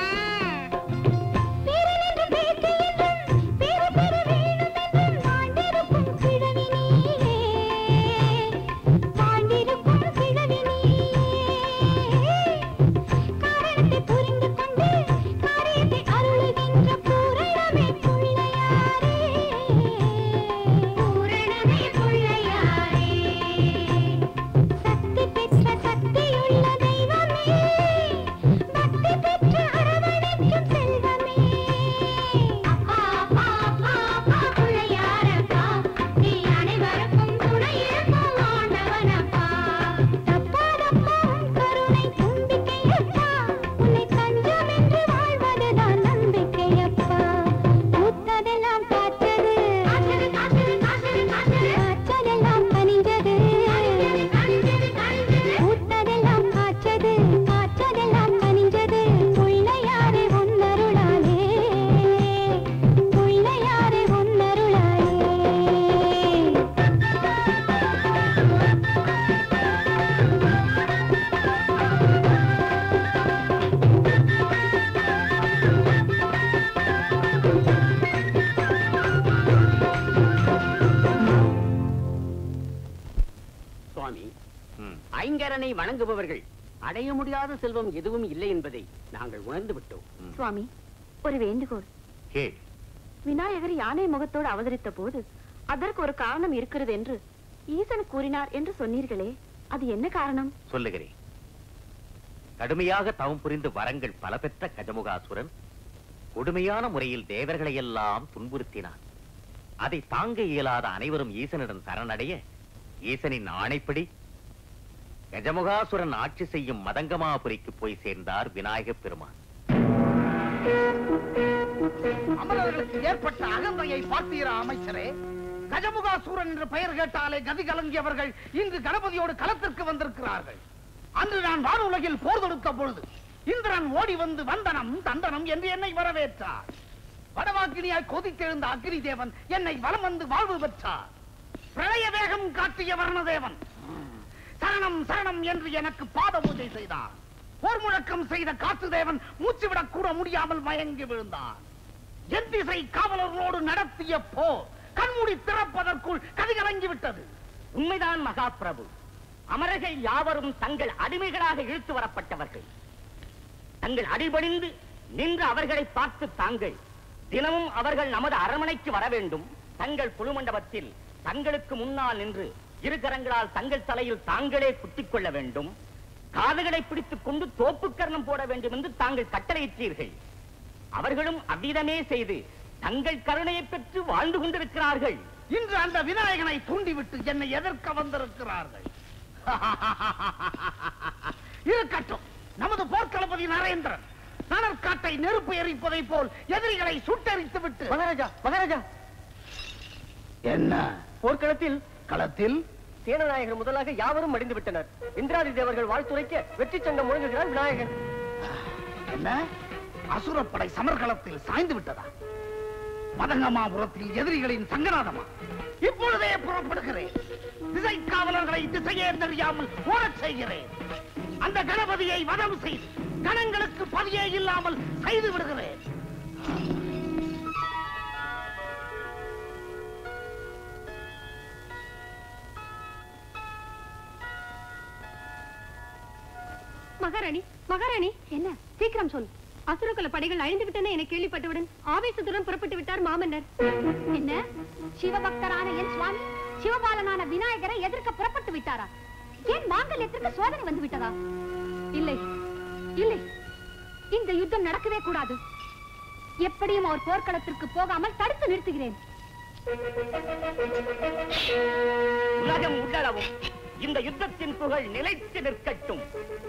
சுவாமி ஐங்கரனை வணங்குபவர்கள் அடைய முடியாத செல்வம் எதுவும் இல்லை என்பதை நாங்கள் உணர்ந்து விட்டோம் சுவாமி ஒரு வேண்டுகோள் கேள் விநாயகர் யானை முகத்தோடு அவதரித்த போது அதற்கு ஒரு காரணம் இருக்கிறது என்று ஈசன் கூறினார் என்று சொன்னீர்களே அது என்ன காரணம் சொல்லுகிறேன் கடுமையாக தவம் புரிந்து வரங்கள் பல பெற்ற கஜமுகாசுரன் கொடுமையான முறையில் தேவர்களை எல்லாம் துன்புறுத்தினான் அதை தாங்க இயலாத அனைவரும் ஈசனிடம் சரணடைய ஈசனின் ஆணைப்படி கஜமுகாசுரன் ஆட்சி செய்யும் மதங்கமாபுரிக்கு போய் சேர்ந்தார் விநாயகப் பெருமான் அமரர்களுக்கு ஏற்பட்ட அகந்தையை பார்த்தீரா அமைச்சரே கஜமுகாசூரன் என்ற பெயர் கேட்டாலே கதி கலங்கியவர்கள் இங்கு கணபதியோடு களத்திற்கு வந்திருக்கிறார்கள் அன்று நான் வானுலகில் போர் தொடுத்த பொழுது இந்திரன் ஓடி வந்து வந்தனம் தண்டனம் என்று என்னை வரவேற்றார் வடவாக்கினியாய் கொதித்தெழுந்த அக்னி தேவன் என்னை வலம் வந்து வாழ்வு பெற்றார் பிரளய வேகம் காட்டிய வர்ணதேவன் சரணம் சரணம் என்று எனக்கு பாத பூஜை செய்தார் போர் முழக்கம் செய்த காத்து தேவன் மூச்சு விடக் கூட முடியாமல் மயங்கி விழுந்தார் என் திசை காவலர்களோடு நடத்திய போர் கண்மூடி திறப்பதற்குள் கதிகலங்கி விட்டது உண்மைதான் மகா பிரபு அமரர்கள் யாவரும் தங்கள் அடிமைகளாக இழுத்து வரப்பட்டவர்கள் தங்கள் அடிபணிந்து நின்று அவர்களை பார்த்து தாங்கள் தினமும் அவர்கள் நமது அரண்மனைக்கு வர வேண்டும் தங்கள் குழுமண்டபத்தில் தங்களுக்கு முன்னால் நின்று இரு கரங்களால் தங்கள் தலையில் தாங்களே குத்திக் கொள்ள வேண்டும் காதுகளை பிடித்துக் கொண்டு தோப்பு கர்ணம் போட வேண்டும் என்று தாங்கள் கட்டளையிட்டீர்கள் அவர்களும் அவ்விதமே செய்து தங்கள் கருணையை பெற்று வாழ்ந்து கொண்டிருக்கிறார்கள் இன்று அந்த விநாயகனை தூண்டிவிட்டு என்னை எதிர்க்க வந்திருக்கிறார்கள் இருக்கட்டும் நமது போர்க்களபதி நரேந்திரன் நனற்காட்டை நெருப்பு எரிப்பதை போல் எதிரிகளை சுட்டெரித்து விட்டு மகாராஜா மகாராஜா என்ன போர்க்களத்தில் களத்தில் சேனநாயகர் முதலாக யாவரும் மடிந்து விட்டனர் இந்திராதி தேவர்கள் வாழ்த்துரைக்க வெற்றி சங்கம் முழங்குகிறார் விநாயகர் என்ன அசுரப்படை சமர்களத்தில் சாய்ந்து விட்டதா மதங்கமாபுரத்தில் எதிரிகளின் சங்கநாதமா இப்பொழுதே புறப்படுகிறேன் திசை காவலர்களை திசையே தெரியாமல் ஓடச் செய்கிறேன் அந்த கணபதியை வதம் செய்து கணங்களுக்கு பதியே இல்லாமல் செய்து விடுகிறேன் மகாராணி மகாராணி என்ன சீக்கிரம் சொல் அசுரகுல படைகள் அழிந்து விட்டன என கேள்விப்பட்டவுடன் ஆவேசத்துடன் புறப்பட்டு விட்டார் மாமன்னர் என்ன சிவபக்தரான என் சுவாமி சிவபாலனான விநாயகரை எதிர்க்க புறப்பட்டு விட்டாரா ஏன் மாங்கல்யத்திற்கு சோதனை வந்து விட்டதா இல்லை இல்லை இந்த யுத்தம் நடக்கவே கூடாது எப்படியும் அவர் போர்க்களத்திற்கு போகாமல் தடுத்து நிறுத்துகிறேன் உலகம் உள்ளளவும் இந்த யுத்தத்தின் புகழ் நிலைத்து நிற்கட்டும்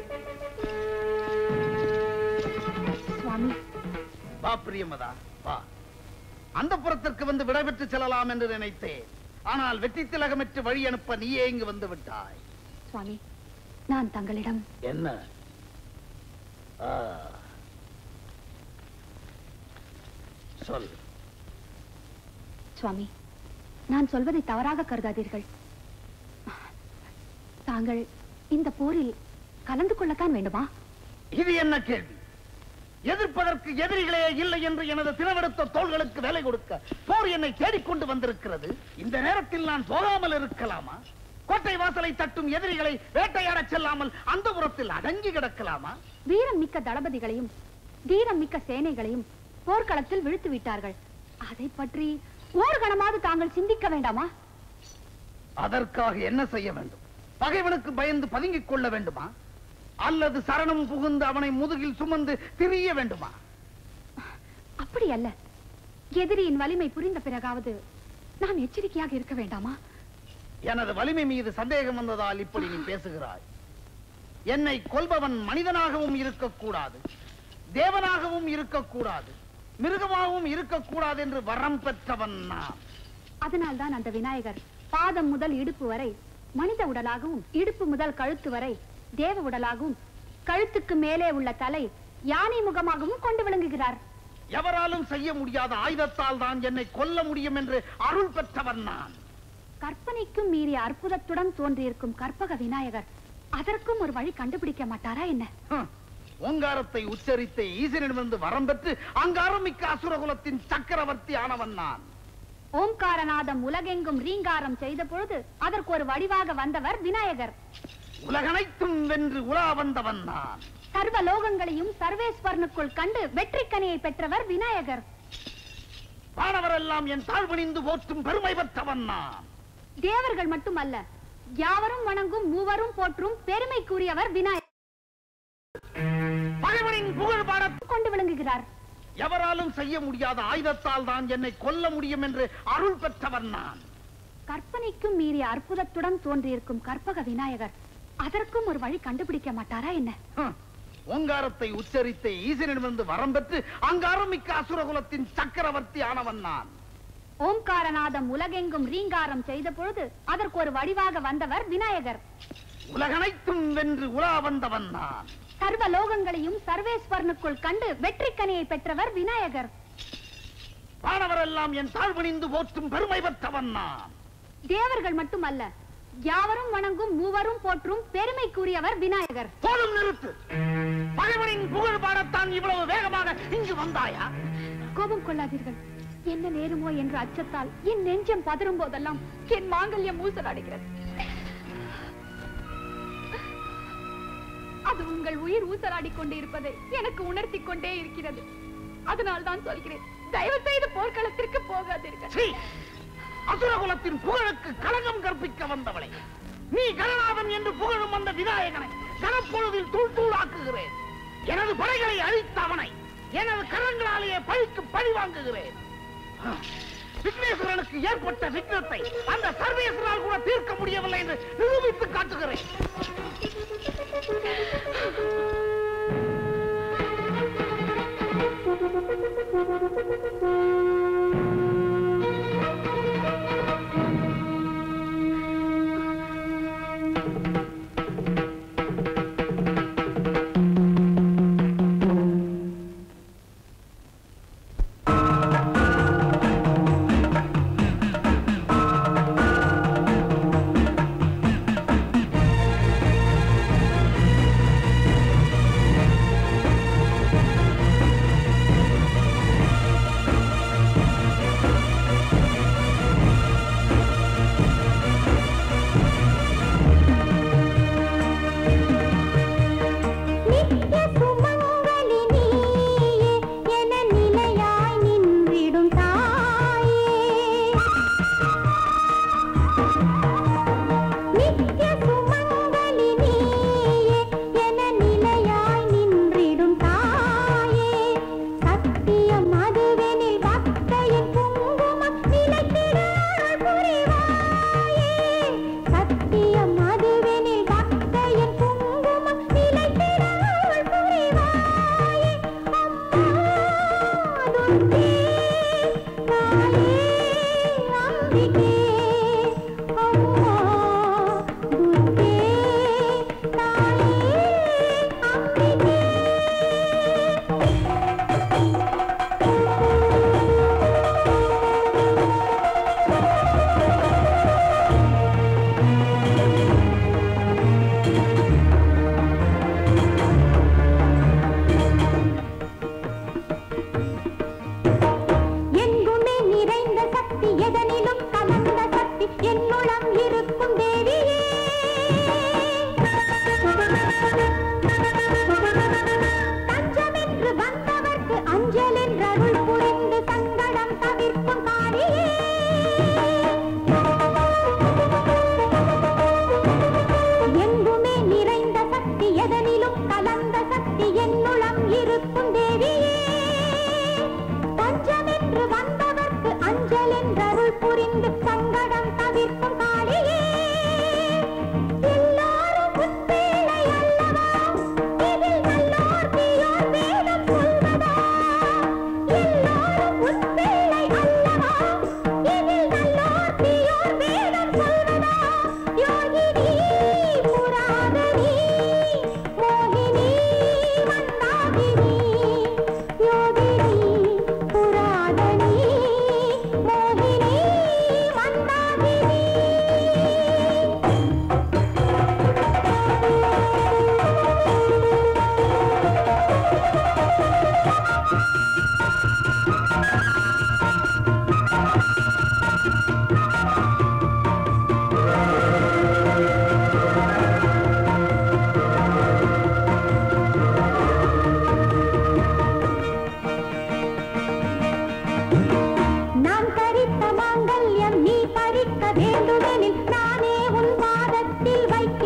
சுவாமி வா பிரியமதா வா அந்த புறத்திற்கு வந்து விடைபெற்று செல்லலாம் என்று நினைத்தேன் ஆனால் வெற்றி திலகமிட்டு வழி அனுப்ப நீயே இங்கு வந்து விட்டாய் சுவாமி நான் தங்களிடம் என்ன ஆ. சொல் சுவாமி நான் சொல்வதை தவறாக கருதாதீர்கள் தாங்கள் இந்த போரில் கலந்து கொள்ளத்தான் வேண்டுமா இது என்ன கேள்வி எதிர்ப்பதற்கு எதிரிகளே இல்லை என்று எனது தினவெடுத்த தோள்களுக்கு வேலை கொடுக்க போர் என்னை தேடிக்கொண்டு வந்திருக்கிறது இந்த நேரத்தில் நான் போகாமல் இருக்கலாமா கோட்டை வாசலை தட்டும் எதிரிகளை வேட்டையாடச் செல்லாமல் அந்த புறத்தில் அடங்கி கிடக்கலாமா வீரம் மிக்க தளபதிகளையும் தீரம் மிக்க சேனைகளையும் போர்க்களத்தில் விழுத்து விட்டார்கள் அதை பற்றி ஒரு கணமாவது தாங்கள் சிந்திக்க வேண்டாமா அதற்காக என்ன செய்ய வேண்டும் பகைவனுக்கு பயந்து பதுங்கிக் கொள்ள வேண்டுமா அல்லது சரணம் புகுந்து அவனை முதுகில் சுமந்து திரிய வேண்டுமா அப்படி அல்ல எதிரியின் வலிமை புரிந்த பிறகாவது நாம் எச்சரிக்கையாக இருக்க வேண்டாமா எனது வலிமை மீது சந்தேகம் வந்ததால் இப்படி நீ பேசுகிறாய் என்னை கொல்பவன் மனிதனாகவும் இருக்கக்கூடாது தேவனாகவும் இருக்கக்கூடாது மிருகமாகவும் இருக்கக்கூடாது என்று வரம் பெற்றவன் நான் அதனால்தான் அந்த விநாயகர் பாதம் முதல் இடுப்பு வரை மனித உடலாகவும் இடுப்பு முதல் கழுத்து வரை தேவ உடலாகவும் கழுத்துக்கு மேலே உள்ள தலை யானை முகமாகவும் கொண்டு விளங்குகிறார் எவராலும் செய்ய முடியாத ஆயுதத்தால் தான் என்னை கொல்ல முடியும் என்று அருள் பெற்றவன் நான் கற்பனைக்கும் மீறிய அற்புதத்துடன் தோன்றியிருக்கும் கற்பக விநாயகர் அதற்கும் ஒரு வழி கண்டுபிடிக்க மாட்டாரா என்ன ஹம். ஓங்காரத்தை உச்சரித்த ஈசனிடமிருந்து வரம் பெற்று அங்காரம் மிக்க அசுரகுலத்தின் சக்கரவர்த்தி ஆனவன் நான் ஓம்காரநாதம் உலகெங்கும் ரீங்காரம் செய்த பொழுது அதற்கு ஒரு வடிவாக வந்தவர் விநாயகர் உலகனைத்தும் வென்று உலா வந்தவன் நான் சர்வ லோகங்களையும் சர்வேஸ்வரனுக்குள் கண்டு வெற்றிக்கனியை பெற்றவர் விநாயகர் வானவரெல்லாம் என் தாழ்வணிந்து போற்றும் பெருமை பெற்றவன் நான் தேவர்கள் மட்டுமல்ல யாவரும் வணங்கும் மூவரும் போற்றும் பெருமைக்குரியவர் விநாயகர் பகைவனின் புகழ் பாட கொண்டு விளங்குகிறார் எவராலும் செய்ய முடியாத ஆயுதத்தால் தான் என்னை கொல்ல முடியும் என்று அருள் பெற்றவன் நான் கற்பனைக்கும் மீறிய அற்புதத்துடன் தோன்றியிருக்கும் கற்பக விநாயகர் அதற்கும் ஒரு வழி கண்டுபிடிக்க மாட்டாரா என்ன ஹம். ஓங்காரத்தை உச்சரித்த ஈசனிடமிருந்து வரம் பெற்று அங்காரம் மிக்க அசுரகுலத்தின் சக்கரவர்த்தி ஆனவன் நான் ஓம்காரநாதம் உலகெங்கும் ரீங்காரம் செய்த பொழுது அதற்கு ஒரு வடிவாக வந்தவர் விநாயகர் உலகனைத்தும் வென்று உலா வந்தவன் நான் சர்வ லோகங்களையும் சர்வேஸ்வரனுக்குள் கண்டு வெற்றிக்கனியை பெற்றவர் விநாயகர் வானவரெல்லாம் என் தாழ்வணிந்து போற்றும் பெருமை பெற்றவன் நான் தேவர்கள் மட்டுமல்ல யாவரும் வணங்கும் மூவரும் போற்றும் பெருமைக்குரியவர் விநாயகர் போதும் நிறுத்து பகைவனின் புகழ் பாடத்தான் இவ்வளவு வேகமாக இங்கு வந்தாயா கோபம் கொள்ளாதீர்கள் என்ன நேருமோ என்ற அச்சத்தால் என் நெஞ்சம் பதறும் போதெல்லாம் என் மாங்கல்யம் ஊசலாடுகிறது அது உங்கள் உயிர் ஊசலாடிக் கொண்டே இருப்பதை எனக்கு உணர்த்திக் கொண்டே இருக்கிறது அதனால் தான் சொல்கிறேன் தயவு செய்து போர்க்களத்திற்கு போகாதீர்கள் சீ! அசுரகுலத்தின் புகழுக்கு களங்கம் கற்பிக்க வந்தவளை நீ கணநாதன் என்று புகழும் அந்த விநாயகனை கனப்பொழுதில் தூள் தூளாக்குகிறேன் எனது படைகளை அழித்த அவனை எனது கரங்களாலேயே பழிக்கு பழி வாங்குகிறேன் விக்னேஸ்வரனுக்கு ஏற்பட்ட விக்னத்தை அந்த சர்வேஸ்வரால் கூட தீர்க்க முடியவில்லை என்று நிரூபித்து காட்டுகிறேன்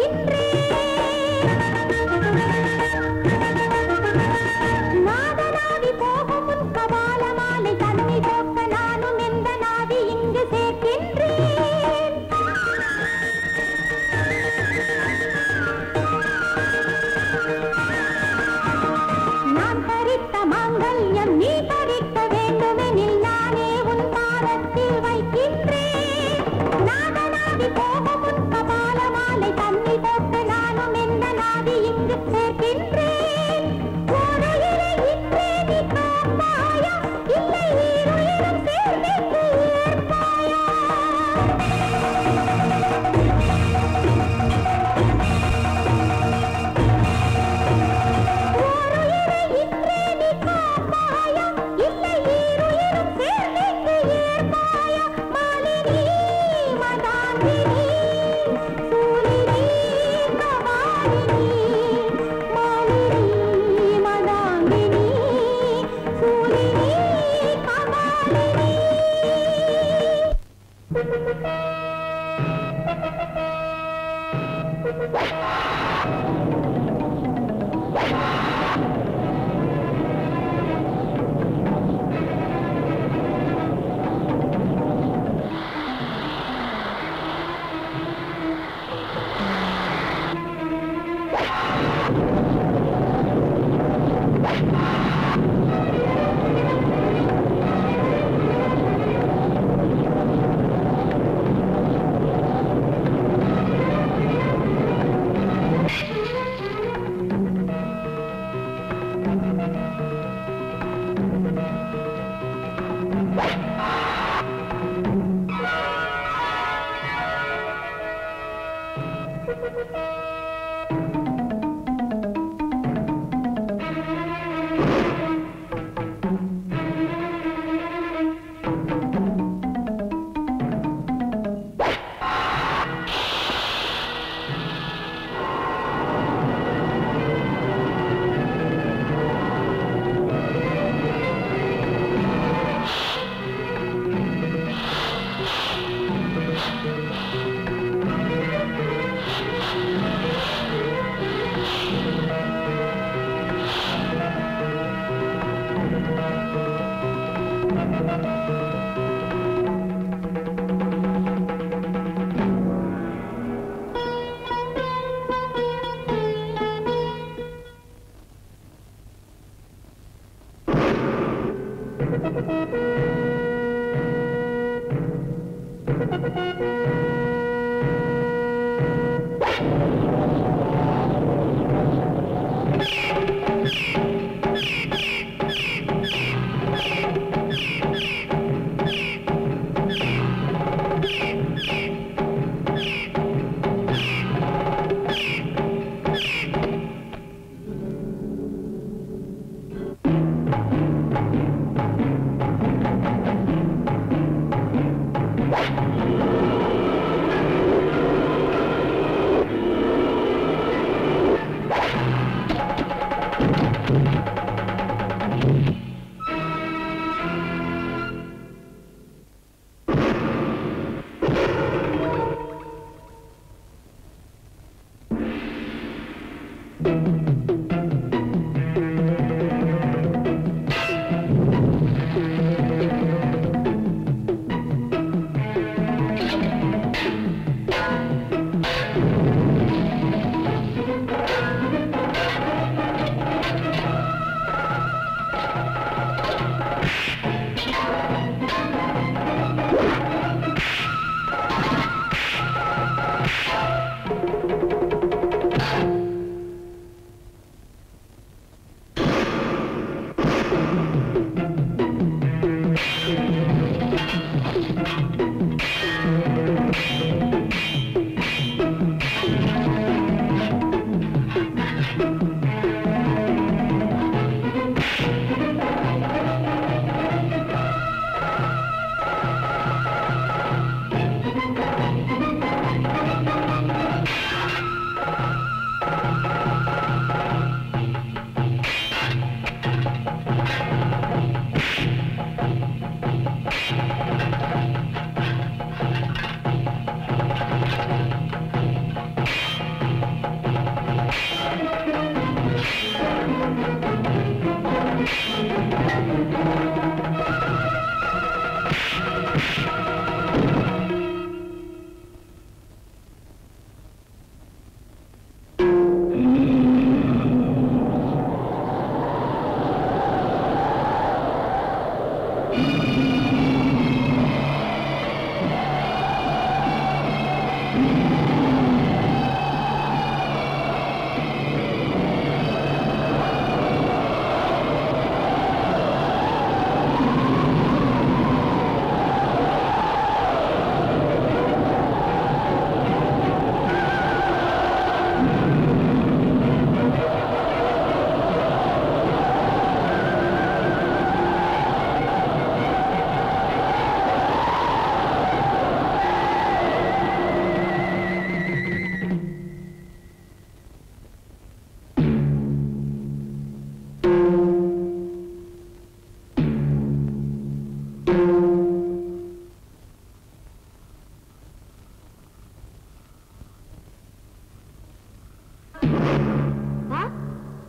நாதநாதி போகும் முன் கபால மாலை தன்னை போக்க நானும் எந்த நாதி இங்கு சேர்க்கின்றேன் நான் பறித்த மாங்கல்யம் நீ பறிக்க வேண்டுமெனில் நானே உன் பாதத்தில் வைக்கின்றேன் நாதநாதி போகும் முன் கபால மாலை தன்னை போக்க நானும் எந்த நாதி இங்கு சேர்க்கின்றேன் ஓரையிலே இன்றே நீ காப்பாயா இல்லை ஈருயிரும் சேர்ந்தேக்கு ஏற்பாயா ஓருயிரை இன்றே நீ காப்பாயா இல்லை ஈருயிரும் சேர்ந்தேக்கு ஏற்பாயா மாலினி மதாந்தினி சூலினி கபாலினி மாலினி மதாந்தினி சூலினி கபாலினி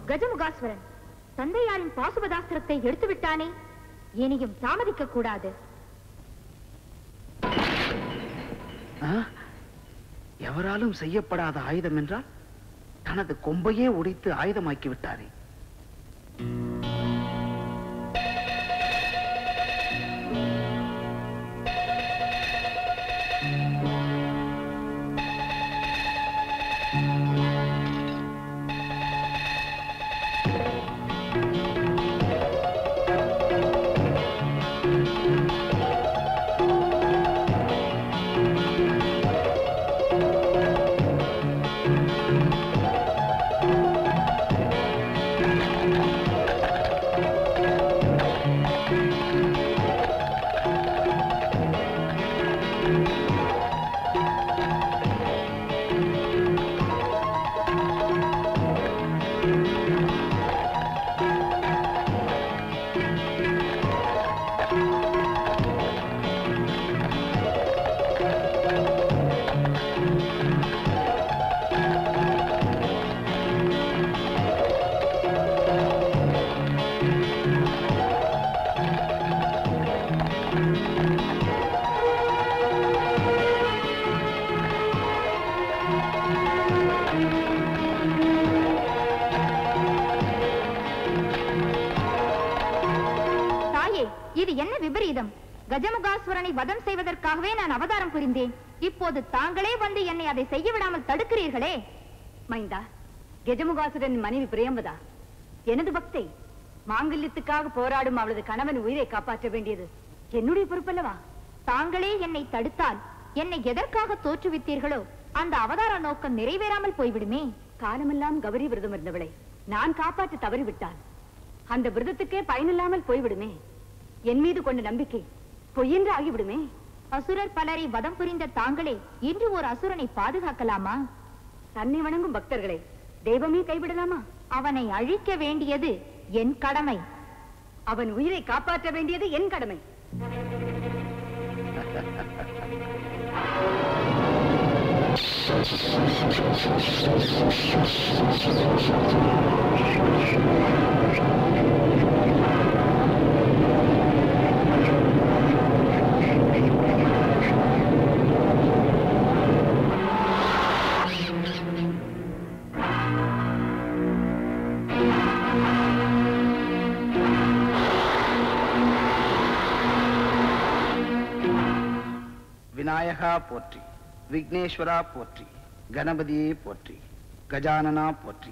கஜமுகாஸ்வரன் தந்தையாரின் பாசுபதாஸ்திரத்தை எடுத்து விட்டானே இனியும் தாமதிக்க கூடாது ஆ? எவராலும் செய்யப்படாத ஆயுதம் என்றால் தனது கொம்பையே உடைத்து ஆயுதமாக்கி விட்டாரே தாயே இது என்ன விபரீதம் கஜமுகாசுரனை வதம் செய்வதற்காகவே நான் அவதாரம் புரிந்தேன் இப்போது தாங்களே வந்து என்னை அதை செய்ய விடாமல் தடுக்கிறீர்களே மைந்தா கெஜமுகாசுரன் மனைவி பிரியம்பதா எனது பக்தை மாங்கல்யத்துக்காக போராடும் அவளது கணவன் உயிரை காப்பாற்ற வேண்டியது என்னுடைய பொறுப்பல்லவா தாங்களே என்னை தடுத்தால் என்னை எதற்காக தோற்றுவித்தீர்களோ அந்த அவதார நோக்கம் நிறைவேறாமல் போய்விடுமே காலமெல்லாம் கௌரி விரதம் இருந்தவளை நான் காப்பாற்ற தவறிவிட்டால் அந்த விரதத்துக்கே பயனில்லாமல் போய்விடுமே என் மீது கொண்ட நம்பிக்கை பொய்யென்று ஆகிவிடுமே அசுரர் பலரை வதம் புரிந்த தாங்களே இன்று ஒரு அசுரனை பாதுகாக்கலாமா தன்னை வணங்கும் பக்தர்களை தெய்வமே கைவிடலாமா அவனை அழிக்க வேண்டியது என் கடமை அவன் உயிரை காப்பாற்ற வேண்டியது என் கடமை விநாயகா போற்றி விக்னேஸ்வரா போற்றி கணபதியே போற்றி கஜானனா போற்றி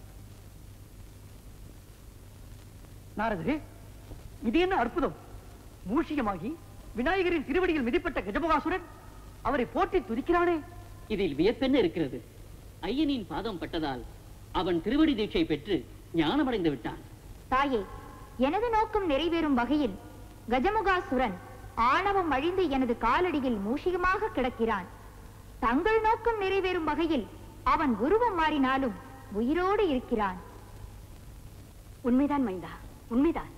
நாரதரே இது என்ன அற்புதம் மூஷிகமாகி விநாயகரின் திருவடியில் மிதிப்பட்ட கஜமுகாசுரன் அவரை போற்றி துதிக்கிறானே இதில் வியப்பென்ன இருக்கிறது ஐயனின் பாதம் பட்டதால் அவன் திருவடி தீட்சை பெற்று ஞானமடைந்து விட்டான் தாயே எனது நோக்கம் நிறைவேறும் வகையில் கஜமுகாசுரன் ஆணவம் அழிந்து எனது காலடியில் மூஷிகமாக கிடக்கிறான் தங்கள் நோக்கம் நிறைவேறும் வகையில் அவன் உருவம் மாறினாலும் உயிரோடு இருக்கிறான் உண்மைதான் மைந்தா உண்மைதான்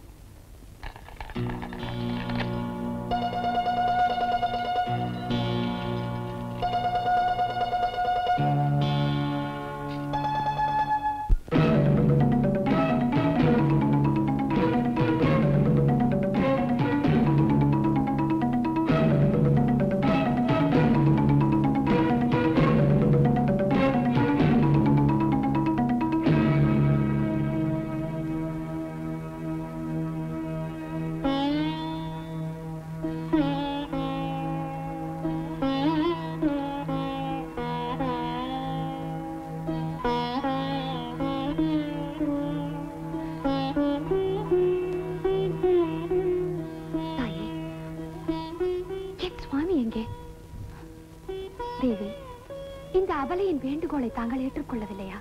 தாயே என் சுவாமி எங்கே தேவி இந்த அபலையின் வேண்டுகோளை தாங்கள் ஏற்றுக்கொள்ளவில்லையா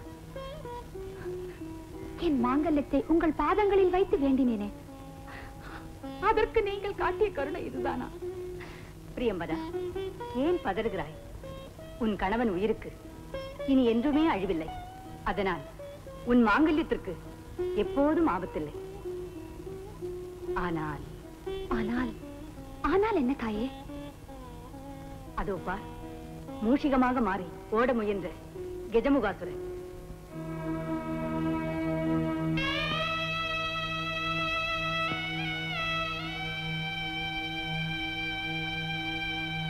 என் மாங்கல்யத்தை உங்கள் பாதங்களில் வைத்து வேண்டினேனே அதற்கு நீங்கள் காட்டிய கருணை இதுதானா பிரியம்பதா ஏன் பதறுகிறாய் உன் கணவன் உயிருக்கு இனி என்றுமே அழிவில்லை அதனால் உன் மாங்கல்யத்திற்கு எப்போதும் ஆபத்தில்லை ஆனால் ஆனால் ஆனால் என்ன தாயே அதோ பார் மூஷிகமாக மாறி ஓட முயன்ற கெஜமுகாசுரன்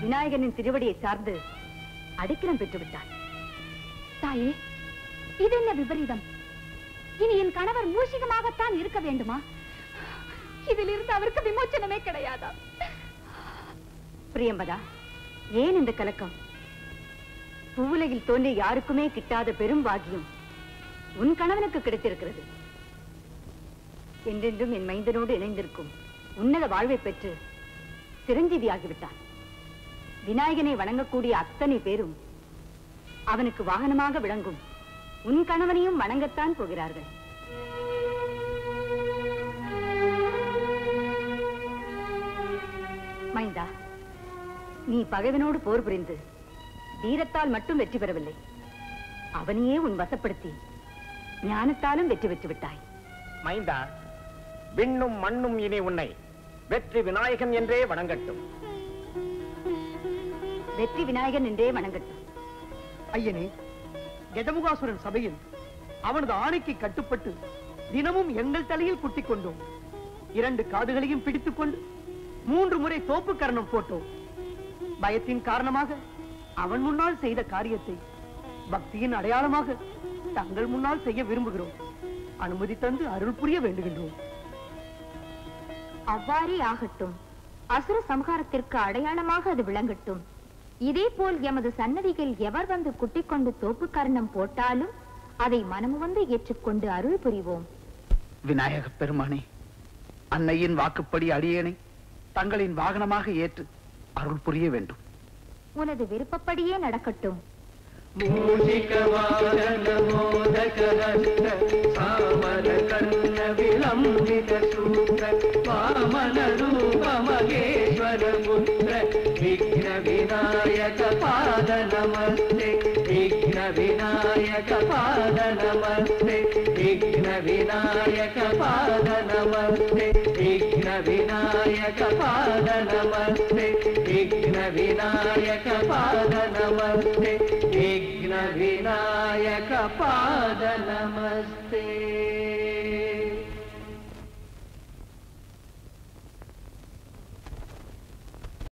விநாயகனின் திருவடியை சார்ந்து அடிக்கிறம் பெற்று விட்டாள் தாயே இது என்ன விபரீதம் இனி என் கணவர் மூஷிகமாகத்தான் இருக்க வேண்டுமா இதிலிருந்து அவருக்கு விமோச்சனமே கிடையாதா பிரியம்பதா ஏன் இந்த கலக்கம் பூவுலகில் தோன்றிய யாருக்குமே கிட்டாத பெரும் பாக்கியம் உன் கணவனுக்கு கிடைத்திருக்கிறது என்றென்றும் என் மைந்தனோடு இணைந்திருக்கும் உன்னத வாழ்வை பெற்று சிரஞ்சீவியாகிவிட்டான் விநாயகனை வணங்கக்கூடிய அத்தனை பேரும் அவனுக்கு வாகனமாக விளங்கும் உன் கணவனையும் வணங்கத்தான் போகிறார்கள் மைந்தா நீ பகைவனோடு போர் புரிந்து வீரத்தால் மட்டும் வெற்றி பெறவில்லை அவனையே உன் வசப்படுத்தி ஞானத்தாலும் வெற்றி பெற்று விட்டாய் மைந்தா விண்ணும் மண்ணும் இனி உன்னை வெற்றி விநாயகன் என்றே வணங்கட்டும் வெற்றி விநாயகன் என்றே வணங்கட்டும் ஐயனே கஜமுகாசுரன் சபையில் அவனது ஆணைக்கு கட்டுப்பட்டு தினமும் எங்கள் தலையில் குத்திக் கொண்டோம் இரண்டு காதுகளையும் பிடித்துக் கொண்டு மூன்று முறை தோப்பு கரணம் போட்டோம் பயத்தின் காரணமாக அவன் முன்னால் செய்த காரியத்தை பக்தியின் அடையாளமாக தங்கள் முன்னால் செய்ய விரும்புகிறோம் அனுமதி தந்து அருள் புரிய வேண்டுகின்றோம் அவ்வாறே ஆகட்டும் அசுர சம்ஹாரத்திற்கு அடையாளமாக அது விளங்கட்டும் இதே போல் எமது சன்னதியில் எவர் வந்து குட்டிக் கொண்டு தோப்பு கர்ணம் போட்டாலும் அதை மனமு வந்து ஏற்றுக்கொண்டு அருள் புரிவோம் விநாயக பெருமானே அன்னையின் வாக்குப்படி அடியேனை தங்களின் வாகனமாக ஏற்று அருள் புரிய வேண்டும் உனது விருப்பப்படியே நடக்கட்டும் மூஷிகவாகனமோதகஹஸ்த சாமர கர்ண விளம்பித சூத்ர வாமன ரூப மகேஸ்வர புத்திர விக்ன விநாயக பாத நமஸ்தே விக்ன விநாயக பாத நமஸ்தே விக்ன விநாயக பாத நமஸ்தே விக்ன விநாயக பாத நமஸ்தே விக்ன விநாயக பாத நமஸ்தே விக்ன விநாயக பாத நமஸ்தே